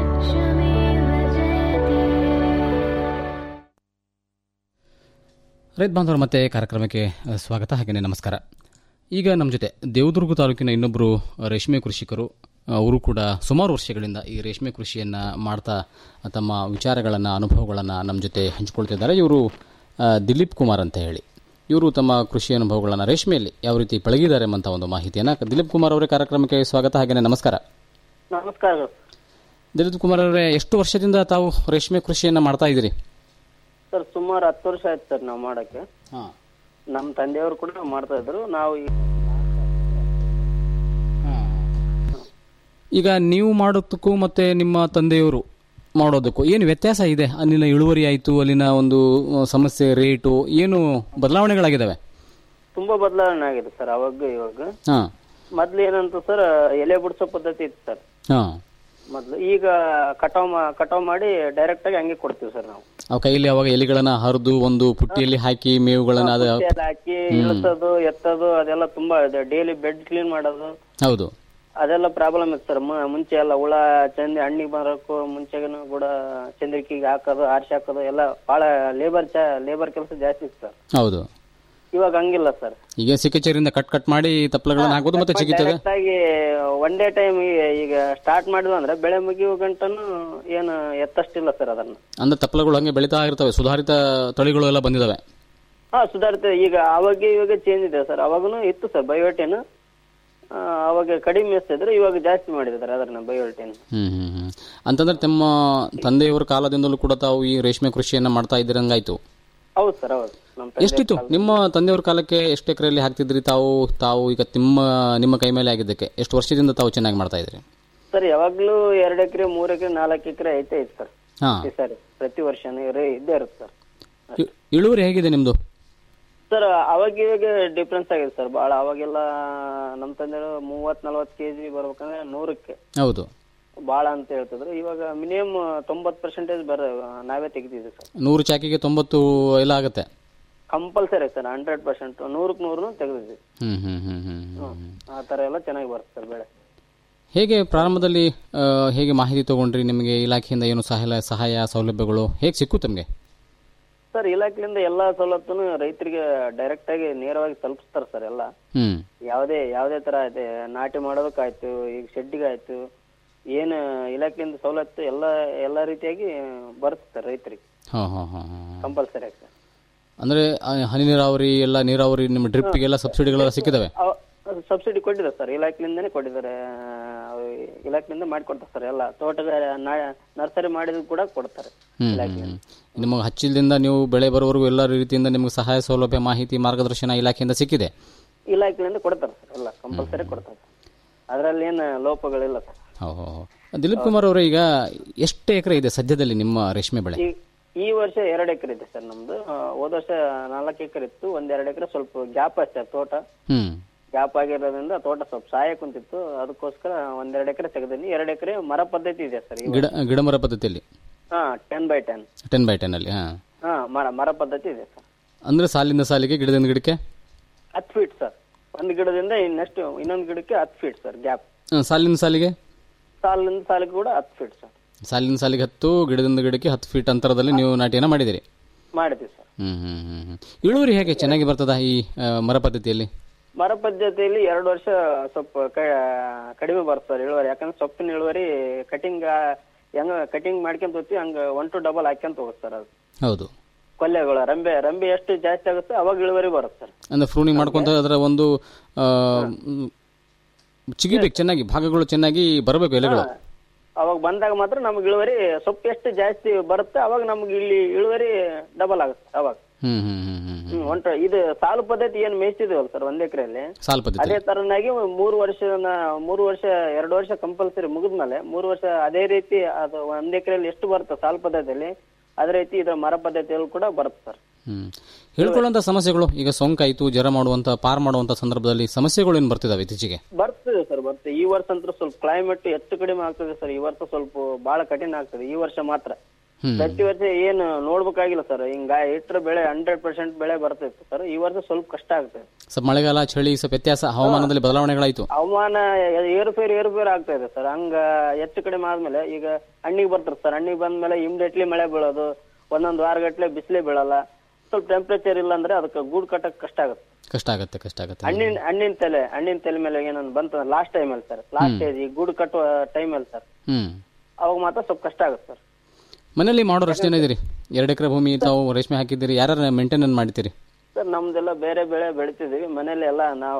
ರೈತ ಬಾಂಧವರು ಮತ್ತೆ ಕಾರ್ಯಕ್ರಮಕ್ಕೆ ಅ, ಸ್ವಾಗತ ಹಾಗೆಯೇ ನಮಸ್ಕಾರ ಈಗ ನಮ್ಮ ಜೊತೆ ದೇವದುರ್ಗ ತಾಲೂಕಿನ ಇನ್ನೊಬ್ಬರು ರೇಷ್ಮೆ ಕೃಷಿಕರು ಅವರು ಕೂಡ ಸುಮಾರು ವರ್ಷಗಳಿಂದ ಈ ರೇಷ್ಮೆ ಕೃಷಿಯನ್ನು ಮಾಡ್ತಾ ತಮ್ಮ ವಿಚಾರಗಳನ್ನು ಅನುಭವಗಳನ್ನು ನಮ್ಮ ಜೊತೆ ಹಂಚಿಕೊಳ್ತಿದ್ದಾರೆ ಇವರು ಆ, ದಿಲೀಪ್ ಕುಮಾರ್ ಅಂತ ಹೇಳಿ ಇವರು ತಮ್ಮ ಕೃಷಿ ಅನುಭವಗಳನ್ನು ರೇಷ್ಮೆಯಲ್ಲಿ ಯಾವ ರೀತಿ ಪಳಗಿದ್ದಾರೆ ಎಂಬಂಥ ಒಂದು ಮಾಹಿತಿಯನ್ನು ದಿಲೀಪ್ ಕುಮಾರ್ ಅವರೇ ಕಾರ್ಯಕ್ರಮಕ್ಕೆ ಸ್ವಾಗತ ಹಾಗೆಯೇ ನಮಸ್ಕಾರ ನಮಸ್ಕಾರ ದಿಲೀಪ್ ಕುಮಾರ್ ಅವರೇ ಎಷ್ಟು ವರ್ಷದಿಂದ ತಾವು ರೇಷ್ಮೆ ಕೃಷಿಯನ್ನು ಮಾಡ್ತಾ ಇದ್ದೀರಿ ಸರ್ ಸುಮಾರು ಹತ್ತು ವರ್ಷ ಆಯ್ತು ಸರ್ ನಾವು ಮಾಡಕ್ಕೆ ಹಾಂ ನಮ್ಮ ತಂದೆಯವರು ಕೂಡ ಮಾಡ್ತಾ ಇದ್ರು ನಾವು ಈ- ಈಗ ನೀವು ಮಾಡೋದಕ್ಕೂ ಮತ್ತೆ ನಿಮ್ಮ ತಂದೆಯವರು ಮಾಡೋದಕ್ಕೂ ಏನು ವ್ಯತ್ಯಾಸ ಇದೆ ಅಲ್ಲಿನ ಇಳುವರಿ ಆಯಿತು ಅಲ್ಲಿನ ಒಂದು ಆ, ಸಮಸ್ಯೆ ರೇಟು ಏನು ಬದಲಾವಣೆಗಳಾಗಿದ್ದಾವೆ ತುಂಬಾ ಬದಲಾವಣೆ ಆಗಿದೆ ಸರ್ ಅವಾಗ ಇವಾಗ ಹಾಂ ಮೊದ್ಲು ಏನಂತ ಸರ್ ಎಲೆ ಬಿಡಿಸೋ ಪದ್ಧತಿ ಇತ್ತು ಸರ್ ಹಾಂ ಮೊದ್ಲು ಈಗ ಕಟಾವ್ ಮಾ- ಕಟಾವ್ ಮಾಡಿ ಡೈರೆಕ್ಟ್ ಆಗಿ ಹಂಗೆ ಕೊಡ್ತೀವಿ ಸರ್ ನಾವು ಆ ಕೈಯಲ್ಲಿ ಅವಾಗ ಎಲೆಗಳನ್ನ ಹರಿದು ಒಂದು ಪುಟ್ಟಿಯಲ್ಲಿ ಹಾಕಿ ಮೇವುಗಳನ್ನ ಅದು ಪುಟ್ಟಿ ಎಲ್ಲ ಹಾಕಿ ಹ್ಮ್. ಇಳಿಸೋದು ಎತ್ತೋದು ಅದೆಲ್ಲ ತುಂಬಾ ಇದೆ ಡೈಲಿ ಬೆಡ್ ಕ್ಲೀನ್ ಮಾಡೋದು ಹೌದು ಅದೆಲ್ಲ ಪ್ರಾಬ್ಲಮ್ ಇತ್ತು ಸರ್ ಮುಂಚೆ ಎಲ್ಲ ಹುಳ ಚಂದಿ ಹಣ್ಣಿಗೆ ಬರೋಕ್ಕೂ ಮುಂಚೆಗೂ ಕೂಡ ಚಂದ್ರಿಕೆಗೆ ಹಾಕೋದು ಆರ್ಸಿ ಹಾಕೋದು ಎಲ್ಲ ಬಹಳ ಲೇಬರ್ ಚ ಲೇಬರ್ ಕೆಲಸ ಜಾಸ್ತಿ ಇತ್ತು ಸರ್ ಹೌದು ಇವಾಗ ಹಂಗಿಲ್ಲ ಸರ್ ಈಗ ಸಿಕ್ಕಚೇರಿಂದ ಕಟ್ ಕಟ್ ಮಾಡಿ ತಪ್ಪಲಗಳನ್ನ ಹಾಕೋದು ಮತ್ತೆ ಚಿಕಿತ್ಸೆ ಡೈರೆಕ್ಟ್ ಆಗಿ ಒನ್ ಡೇ ಟೈಮ್ ಈಗ ಸ್ಟಾರ್ಟ್ ಮಾಡಿದ್ವು ಅಂದ್ರೆ ಬೆಳೆ ಮುಗಿಯುವ ಗಂಟನು ಏನು ಎತ್ತಷ್ಟಿಲ್ಲ ಸರ್ ಅದನ್ನ ಅಂದ್ರೆ ತಪ್ಪಲಗಳು ಹಂಗೆ ಬೆಳೀತಾ ಇರ್ತವೆ ಸುಧಾರಿತ ತಳಿಗಳು ಎಲ್ಲ ಬಂದಿದ್ದಾವೆ ಹಾ ಸುಧಾರಿತ ಈಗ ಅವಾಗ ಇವಾಗ ಚೇಂಜ್ ಇದೆ ಸರ್ ಅವಾಗನು ಇತ್ತು ಸರ್ ಬಯೋಟಿನ್ ಅವಾಗ ಕಡಿಮೆ ಮೇಯಿಸ್ತಿದ್ರು ಇವಾಗ ಜಾಸ್ತಿ ಮಾಡಿದ್ದಾರೆ ಅದನ್ನ ಬಯೋಟಿನ್ ಹ್ಮ್ ಹ್ಮ್ ಹ್ಮ್ ಅಂತಂದ್ರೆ ತಮ್ಮ ತಂದೆಯವರ ಕಾಲದಿಂದಲೂ ಕೂಡ ತಾವು ಈ ರೇಷ್ಮೆ ಕೃಷಿಯನ್ನ ಮಾಡ್ತಾ ಇದ್ದೀರಂಗಾಯ್ತು ಹೌದು ಸರ್ ಹೌದು ನಮ್ಮ ತಂದೆ ಎಷ್ಟಿತ್ತು ನಿಮ್ಮ ತಂದೆಯವ್ರ ಕಾಲಕ್ಕೆ ಎಷ್ಟು ಎಕರೆಯಲ್ಲಿ ಹಾಕ್ತಿದ್ರಿ ತಾವು ತಾವು ಈಗ ನಿಮ್ಮ ನಿಮ್ಮ ಕೈ ಮೇಲೆ ಆಗಿದ್ದಕ್ಕೆ ಎಷ್ಟು ವರ್ಷದಿಂದ ತಾವು ಚೆನ್ನಾಗಿ ಮಾಡ್ತಾ ಇದ್ರಿ ಸರ್ ಯಾವಾಗ್ಲೂ ಎರಡ್ ಎಕರೆ ಮೂರ್ ಎಕರೆ ನಾಲ್ಕು ಎಕರೆ ಐತೆ ಐತೆ ಸರ್ ಹಾ ಈ ಸಾರಿ ಪ್ರತಿ ವರ್ಷ ರೇ ಇದ್ದೇ ಇರುತ್ತೆ ಸರ್ ಇ- ಇಳುವರಿ ಹೇಗಿದೆ ನಿಮ್ದು ಸರ್ ಅವಾಗ ಇವಾಗ ಡಿಫ್ರೆನ್ಸ್ ಆಗಿದೆ ಸರ್ ಭಾಳ ಅವಾಗೆಲ್ಲ ನಮ್ಮ ತಂದೆ ಮೂವತ್ ನಲ್ವತ್ತು ಕೆ ಜಿ ಬರ್ಬೇಕಂದ್ರೆ ನೂರಕ್ಕೆ ಹೌದು ಭಾಳ ಅಂತ ಹೇಳ್ತಿದ್ರು ಇವಾಗ ಮಿನಿಮಮ್ ತೊಂಬತ್ತು ಪರ್ಸೆಂಟೇಜ್ ಬರ ನಾವೇ ತೆಗಿತಿದ್ವಿ ಸರ್ ನೂರು ಚಾಕಿಗೆ ತೊಂಬತ್ತು ಎಲ್ಲ ಆಗುತ್ತೆ ಕಂಪಲ್ಸರಿ ಸರ್ ಹಂಡ್ರೆಡ್ ಪರ್ಸೆಂಟ್ ನೂರಕ್ಕೆ ನೂರು ತೆಗೆದಿದ್ವಿ ಹ್ಮ್ ಹ್ಮ್ ಹ್ಮ್ ಹ್ಮ್ ಹ್ಮ್. ಆ ಥರ ಎಲ್ಲ ಚೆನ್ನಾಗಿ ಬರುತ್ತೆ ಸರ್ ಬೆಳೆ ಹೇಗೆ ಪ್ರಾರಂಭದಲ್ಲಿ ಆ, ಹೇಗೆ ಮಾಹಿತಿ ತಗೊಂಡ್ರಿ ನಿಮಗೆ ಇಲಾಖೆಯಿಂದ ಏನು ಸಹಾಯ ಸಹಾಯ ಸೌಲಭ್ಯಗಳು ಹೇಗೆ ಸಿಕ್ಕು ತಮಗೆ ಸರ್ ಇಲಾಖೆಯಿಂದ ಎಲ್ಲಾ ಸವಲತ್ತುನು ರೈತರಿಗೆ ಡೈರೆಕ್ಟ್ ಆಗಿ ನೇರವಾಗಿ ತಲುಪಿಸ್ತಾರೆ ಸರ್ ಎಲ್ಲ ಹ್ಮ್ ಯಾವುದೇ ಯಾವುದೇ ತರ ಇದೆ ನಾಟಿ ಮಾಡೋದಕ್ಕಾಯ್ತು ಈಗ ಶೆಡ್ಡಿಗಾಯ್ತು ಏನು ಇಲಾಖೆಯಿಂದ ಸವಲತ್ತು ಎಲ್ಲ ಎಲ್ಲ ರೀತಿಯಾಗಿ ಬರುತ್ತೆ ಸರ್ ರೈತರಿಗೆ ಹಾಂ ಹಾಂ ಹಾಂ ಹಾಂ ಕಂಪಲ್ಸರಿ ಆಗಿ ಸರ್ ಅಂದರೆ ಹನಿ ನೀರಾವರಿ ಎಲ್ಲ ನೀರಾವರಿ ನಿಮ್ಮ ಡ್ರಿಪ್ಗೆಲ್ಲ ಸಬ್ಸಿಡಿಗಳೆಲ್ಲ ಸಿಕ್ಕಿದಾವೆ ಸಬ್ಸಿಡಿ ಕೊಟ್ಟಿದ್ದಾರೆ ಸರ್ ಇಲಾಖೆಯಿಂದನೇ ಕೊಟ್ಟಿದ್ದಾರೆ ಆ, ಇಲಾಖೆಯಿಂದ ಮಾಡಿಕೊಡ್ತಾರೆ ಸರ್ ಎಲ್ಲ ತೋಟಗಾರ ನರ್ಸರಿ ಮಾಡಿದ್ರು ಕೂಡ ಕೊಡ್ತಾರೆ ಹ್ಮ್ ಹ್ಮ್, ಇಲಾಖೆಯಿಂದ ಹ್ಮ್. ನಿಮಗೆ ಹಚ್ಚಿಲ್ದಿಂದ ನೀವು ಬೆಳೆ ಬರೋವರೆಗೂ ಎಲ್ಲ ರೀತಿಯಿಂದ ನಿಮಗೆ ಸಹಾಯ ಸೌಲಭ್ಯ ಮಾಹಿತಿ ಮಾರ್ಗದರ್ಶನ ಇಲಾಖೆಯಿಂದ ಸಿಕ್ಕಿದೆ ಇಲಾಖೆಯಿಂದ ಕೊಡ್ತಾರೆ ಸರ್ ಎಲ್ಲ ಕಂಪಲ್ಸರಿ ಕೊಡ್ತಾರೆ ಅದರಲ್ಲಿ ಏನು ಲೋಪಗಳಿಲ್ಲ ಸರ್ ಹೋ ಹೋ ಹೋ. ದಿಲೀಪ್ ಕುಮಾರ್ ಅವರೇ ಈಗ ಎಷ್ಟು ಎಕರೆ ಇದೆ ಸದ್ಯದಲ್ಲಿ ನಿಮ್ಮ ರೇಷ್ಮೆ ಬೆಳೆ ಈ ಈ ವರ್ಷ ಎರಡು ಎಕರೆ ಇದೆ ಸರ್ ನಮ್ದು ಆ, ಹೋದ ವರ್ಷ ನಾಲ್ಕು ಎಕರೆ ಇತ್ತು ಒಂದ್ ಎರಡು ಎಕರೆ ಸ್ವಲ್ಪ ಗ್ಯಾಪ್ ಅಷ್ಟೇ ತೋಟ ಹ್ಮ್ ಗ್ಯಾಪ್ ಆಗಿರೋದ್ರಿಂದ ತೋಟ ಸ್ವಲ್ಪ ಸಹಾಯ ಕುಂತಿತ್ತು ಅದಕ್ಕೋಸ್ಕರ ಒಂದೆರಡು ಎಕರೆ ತೆಗೆದಿನಿ ಎರಡು ಎಕರೆ ಮರ ಪದ್ಧತಿ ಇದೆ ಸರ್ ಗಿಡ ಗಿಡಮರ ಪದ್ಧತಿಯಲ್ಲಿ ಹಾ ten by ten ten by ten ಅಲ್ಲಿ ಹಾಂ ಹಾ ಮರ ಮರ ಪದ್ಧತಿ ಇದೆ ಸರ್ ಅಂದರೆ ಸಾಲಿಂದ ಸಾಲಿಗೆ ಗಿಡದಿಂದ ಗಿಡಕ್ಕೆ ಹತ್ತು ಫೀಟ್ ಸರ್ ಒಂದು ಗಿಡದಿಂದ ಇನ್ನೆಷ್ಟು ಇನ್ನೊಂದು ಗಿಡಕ್ಕೆ ಹತ್ತು ಫೀಟ್ ಸರ್ ಗ್ಯಾಪ್ ಆ, ಸಾಲಿನ ಸಾಲಿಗೆ ಸಾಲಿಂದ ಸಾಲಿಗೆ ಕೂಡ ಹತ್ತು ಫೀಟ್ ಸರ್ ಸಾಲಿನ ಸಾಲಿಗೆ ಹತ್ತು ಗಿಡದಿಂದ ಗಿಡಕ್ಕೆ ಹತ್ತು ಫೀಟ್ ಅಂತರದಲ್ಲಿ ನೀವು ನಾಟಿಯನ್ನು ಮಾಡಿದಿರಿ ಮಾಡಿದ್ವಿ ಸರ್ ಹ್ಮ್ ಹ್ಮ್ ಹ್ಮ್ ಹ್ಮ್ ಇಳುವರಿ ಹೇಗೆ ಚೆನ್ನಾಗಿ ಬರ್ತದ ಈ ಆ, ಮರ ಪದ್ಧತಿಯಲ್ಲಿ ಮರ ಪದ್ಧತಿಯಲ್ಲಿ ಎರಡು ವರ್ಷ ಸ್ವಲ್ಪ ಕ- ಕಡಿಮೆ ಬರುತ್ತೆ ಸರ್ ಇಳುವರಿ ಯಾಕಂದ್ರೆ ಸೊಪ್ಪಿನ ಇಳುವರಿ ಕಟಿಂಗ್ ಹೆಂಗ ಕಟಿಂಗ್ ಮಾಡ್ಕೊಂತ ಹೋಗ್ತೀವಿ ಹಂಗ ಒನ್ ಟು ಡಬಲ್ ಹಾಕ್ಯಂತ ಹೋಗುತ್ತೆ ಸರ್ ಅದು ಹೌದು ಕೊಲ್ಲೆಗಳು ರಂಬೆ ರಂಬೆ ಎಷ್ಟು ಜಾಸ್ತಿ ಆಗುತ್ತೆ ಅವಾಗ ಇಳುವರಿ ಬರುತ್ತೆ ಸರ್ ಅಂದ್ರೆ ಫ್ರೂನಿಂಗ್ ಮಾಡ್ಕೊಂತ ಅದರ ಒಂದು ಆ, ಮ್, ಚಿಗಿಬೇಕು ಚೆನ್ನಾಗಿ ಭಾಗಗಳು ಚೆನ್ನಾಗಿ ಬರಬೇಕು ಎಲೆಗಳು ಅವಾಗ ಬಂದಾಗ ಮಾತ್ರ ನಮ್ಗೆ ಇಳುವರಿ ಸೊಪ್ಪು ಎಷ್ಟು ಜಾಸ್ತಿ ಬರುತ್ತೆ ಅವಾಗ ನಮ್ಗೆ ಇಲ್ಲಿ ಇಳುವರಿ ಡಬಲ್ ಆಗುತ್ತೆ ಅವಾಗ ಹ್ಮ್ ಹ್ಮ್ ಹ್ಮ್ ಹ್ಮ್ ಹ್ಮ್ ಒಂಟ ಇದು ಸಾಲು ಪದ್ಧತಿ ಏನ್ ಮೇಯ್ತಿದೀವಲ್ಲ ಸರ್ ಒಂದ್ ಎಕರೆಯಲ್ಲಿ ಸಾಲ್ ಪದ್ಧತಿ ಅದೇ ತರನಾಗಿ ಮೂರು ವರ್ಷ ಮೂರು ವರ್ಷ ಎರಡು ವರ್ಷ ಕಂಪಲ್ಸರಿ ಮುಗಿದ್ಮೇಲೆ ಮೂರು ವರ್ಷ ಅದೇ ರೀತಿ ಅದು ಒಂದ್ ಎಕರೆಯಲ್ಲಿ ಎಷ್ಟು ಬರುತ್ತೆ ಸಾಲು ಪದ್ಧತಿಯಲ್ಲಿ ಅದೇ ರೀತಿ ಇದ್ರ ಮರ ಪದ್ಧತಿಯಲ್ಲಿ ಕೂಡ ಬರುತ್ತೆ ಸರ್ ಹ್ಮ್ ಹೇಳ್ಕೊಳ್ಳುವಂತ ಸಮಸ್ಯೆಗಳು ಈಗ ಸೋಂಕಾಯ್ತು ಜ್ವರ ಮಾಡುವಂತ ಪಾರ್ ಮಾಡುವಂತ ಸಂದರ್ಭದಲ್ಲಿ ಸಮಸ್ಯೆಗಳು ಏನು ಬರ್ತಿದಾವೆ ಇತ್ತೀಚೆಗೆ ಬರ್ತದೆ ಸರ್ ಬರ್ತದೆ ಈ ವರ್ಷ ಅಂತೂ ಸ್ವಲ್ಪ ಕ್ಲೈಮೇಟ್ ಹೆಚ್ಚು ಕಡಿಮೆ ಆಗ್ತದೆ ಸರ್ ಈ ವರ್ಷ ಸ್ವಲ್ಪ ಬಹಳ ಕಠಿಣ ಆಗ್ತದೆ ಈ ವರ್ಷ ಮಾತ್ರ ಹ್ಮ್. ಪ್ರತಿ ವರ್ಷ ಏನು ನೋಡ್ಬೇಕಾಗಿಲ್ಲ ಸರ್ ಹಿಂಗ ಇಟ್ರೆ ಬೆಳೆ ಹಂಡ್ರೆಡ್ ಪರ್ಸೆಂಟ್ ಬೆಳೆ ಬರ್ತಿತ್ತು ಸರ್ ಈ ವರ್ಷ ಸ್ವಲ್ಪ ಕಷ್ಟ ಆಗ್ತದೆ ಸ್ವಲ್ಪ ಮಳೆಗಾಲ ಚಳಿ ಸ್ವಲ್ಪ ವ್ಯತ್ಯಾಸ ಹವಾಮಾನದಲ್ಲಿ ಬದಲಾವಣೆಗಳಾಯ್ತು ಹವಾಮಾನ ಏರುಪೇರು ಏರುಪೇರು ಆಗ್ತಾ ಇದೆ ಸರ್ ಹಂಗ ಹೆಚ್ಚು ಕಡಿಮೆ ಆದ್ಮೇಲೆ ಈಗ ಹಣ್ಣಿಗೆ ಬರ್ತಾರೆ ಸರ್ ಹಣ್ಣಿಗೆ ಬಂದ್ಮೇಲೆ ಇಮ್ಡಿಯೇಟ್ಲಿ ಮಳೆ ಬೀಳೋದು ಒಂದೊಂದು ವಾರಗಟ್ಲೆ ಬಿಸಿಲೇ ಬೀಳಲ್ಲ ಸ್ವಲ್ಪ ಟೆಂಪರೇಚರ್ ಇಲ್ಲ ಅಂದ್ರೆ ಅದಕ್ಕೆ ಗೂಡು ಕಟ್ಟಕ್ ಕಷ್ಟ ಆಗುತ್ತೆ ಕಷ್ಟ ಆಗತ್ತೆ ಕಷ್ಟ ಆಗತ್ತೆ ಹಣ್ಣಿನ ಹಣ್ಣಿನ ತಲೆ ಹಣ್ಣಿನ ತಲೆ ಮೇಲೆ ಏನೊಂದು ಬಂತ ಲಾಸ್ಟ್ ಟೈಮ್ ಅಲ್ಲಿ ಸರ್ ಲಾಸ್ಟ್ ಸ್ಟೇಜ್ ಈ ಗೂಡು ಕಟ್ಟುವ ಟೈಮ್ ಅಲ್ಲಿ ಸರ್ ಹ್ಮ್ ಅವಾಗ ಮಾತ್ರ ಸ್ವಲ್ಪ ಕಷ್ಟ ಆಗುತ್ತೆ ಸರ್ ಮನೇಲಿ ಮಾಡೋರು ಎಷ್ಟು ಜನ ಇದ್ದೀರಿ ಎರಡು ಎಕರೆ ಭೂಮಿ ತಾವು ರೇಷ್ಮೆ ಹಾಕಿದ್ದೀರಿ ಯಾರು ಮೇಂಟೈನ್ ಮಾಡ್ತೀರಿ ಸರ್ ನಮ್ದೆಲ್ಲ ಬೇರೆ ಬೆಳೆ ಬೆಳಿತಿದೀವಿ ಮನೇಲಿ ಎಲ್ಲ ನಾವು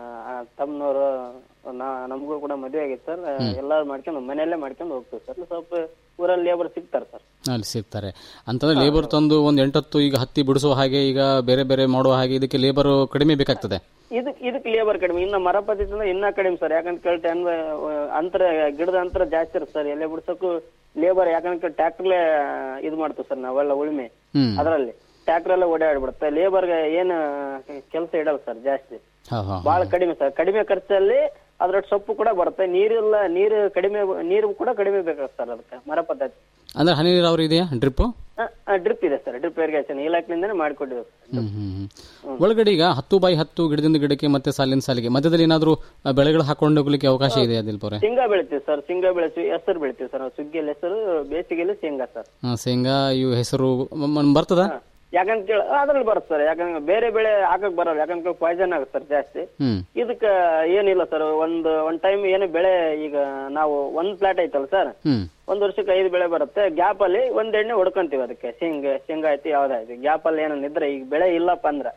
ತಮ್ಮನವರು ನಾ ನಮಗೂ ಕೂಡ ಮದುವೆ ಆಗಿತ್ತು ಸರ್ ಎಲ್ಲಾರು ಮಾಡ್ಕೊಂಡು ಮನೆಯಲ್ಲೇ ಮಾಡ್ಕೊಂಡು ಹೋಗ್ತೀವಿ ಸರ್ ಸ್ವಲ್ಪ ಊರಲ್ಲಿ ಲೇಬರ್ ಸಿಗ್ತಾರೆ ಸರ್ ಅಲ್ಲಿ ಸಿಗ್ತಾರೆ ಅಂತಂದ್ರೆ ಲೇಬರ್ ತಂದು ಒಂದು ಎಂಟತ್ತು ಈಗ ಹತ್ತಿ ಬಿಡಿಸೋ ಹಾಗೆ ಈಗ ಬೇರೆ ಬೇರೆ ಮಾಡುವ ಹಾಗೆ ಇದಕ್ಕೆ ಲೇಬರ್ ಕಡಿಮೆ ಬೇಕಾಗ್ತದೆ ಇದಕ್ ಇದಕ್ ಲೇಬರ್ ಕಡಿಮೆ ಇನ್ನ ಮರ ಪದ್ಧತಿ ಅಂದ್ರೆ ಇನ್ನ ಕಡಿಮೆ ಸರ್ ಯಾಕಂತ ಕೇಳ್ತೆ ಅಂದ್ರೆ ಅಂತರ ಗಿಡದ ಅಂತರ ಜಾಸ್ತಿ ಇರುತ್ತೆ ಸರ್ ಎಲೆ ಬಿಡ್ಸಕ್ಕೂ ಲೇಬರ್ ಯಾಕಂದ್ರೆ ಟ್ರ್ಯಾಕ್ಟರ್ಲೆ ಇದು ಮಾಡ್ತೀವಿ ಸರ್ ನಾವೆಲ್ಲ ಉಳುಮೆ ಹ್ಮ್ ಅದರಲ್ಲಿ ಟ್ರ್ಯಾಕ್ಟರ್ ಎಲ್ಲ ಓಡಾಡ್ಬಿಡುತ್ತೆ ಲೇಬರ್ಗೆ ಏನು ಕೆಲಸ ಇಡಲ್ಲ ಸರ್ ಜಾಸ್ತಿ ಹಾ ಹಾ ಬಹಳ ಕಡಿಮೆ ಸರ್ ಕಡಿಮೆ ಖರ್ಚಲ್ಲಿ ಅದ್ರ ಸೊಪ್ಪು ಕೂಡ ಬರುತ್ತೆ ನೀರಿಲ್ಲ ನೀರು ಕಡಿಮೆ ನೀರು ಕೂಡ ಕಡಿಮೆ ಬೇಕಾಗುತ್ತೆ ಸರ್ ಅದಕ್ಕೆ ಮರ ಪದ್ಧತಿ ಅಂದ್ರೆ ಹನಿ ನೀರಾವರಿ ಇದೆಯಾ ಡ್ರಿಪ್ ಡ್ರಿಪ್ ಇದೆ ಸರ್ ಡ್ರಿಪ್ ಇರಿಗೇಷನ್ ಇಲಾಖೆಯಿಂದನೇ ಮಾಡಿಕೊಟ್ಟಿದ್ದೀವಿ ಹ್ಮ್ ಹ್ಮ್ ಹ್ಮ್. ಒಳಗಡೆ ಈಗ ಹತ್ತು ಬೈ ಹತ್ತು ಗಿಡದಿಂದ ಗಿಡಕ್ಕೆ ಮತ್ತೆ ಸಾಲಿನ ಸಾಲಿಗೆ ಮಧ್ಯದಲ್ಲಿ ಏನಾದರೂ ಬೆಳೆಗಳು ಹಾಕೊಂಡು ಹೋಗ್ಲಿಕ್ಕೆ ಅವಕಾಶ ಇದೆ ದಿಲ್ಪ ಅವರೇ ಶೇಂಗಾ ಬೆಳಿತೀವಿ ಸರ್ ಶೇಂಗಾ ಬೆಳಿತೀವಿ ಹೆಸರು ಬೆಳಿತೀವಿ ಸರ್ ನಾವು ಸುಗ್ಗಿಯಲ್ಲಿ ಹೆಸರು ಬೇಸಿಗೆಯಲ್ಲಿ ಶೇಂಗಾ ಸರ್ ಹಾ, ಶೇಂಗಾ ಇವು ಹೆಸರು ಮ- ಮ- ಬರ್ತದ ಯಾಕಂತ ಕೇಳ ಅದ್ರಲ್ಲಿ ಬರುತ್ತೆ ಸರ್ ಯಾಕಂದ್ರೆ ಬೇರೆ ಬೆಳೆ ಹಾಕಕ್ ಬರಲ್ಲ ಯಾಕಂದ್ರೆ ಪಾಯ್ಸನ್ ಆಗುತ್ತೆ ಸರ್ ಜಾಸ್ತಿ ಹ್ಮ್ ಇದಕ್ಕ ಏನಿಲ್ಲ ಸರ್ ಒಂದು ಒಂದ್ ಟೈಮ್ ಏನು ಬೆಳೆ ಈಗ ನಾವು ಒಂದ್ ಪ್ಲಾಟ್ ಐತಲ್ಲ ಸರ್ ಹ್ಮ್ ಒಂದ್ ವರ್ಷಕ್ಕೆ ಐದು ಬೆಳೆ ಬರುತ್ತೆ ಗ್ಯಾಪ್ ಅಲ್ಲಿ ಒಂದ್ ಎಣ್ಣೆ ಹೊಡ್ಕೊಂತೀವಿ ಅದಕ್ಕೆ ಶೇಂಗಾ ಶೇಂಗಾ ಆಯ್ತು ಯಾವ್ದಾಯ್ತು ಗ್ಯಾಪ್ ಅಲ್ಲಿ ಏನೋ ಇದ್ರೆ ಈಗ ಬೆಳೆ ಇಲ್ಲಪ್ಪ ಅಂದ್ರ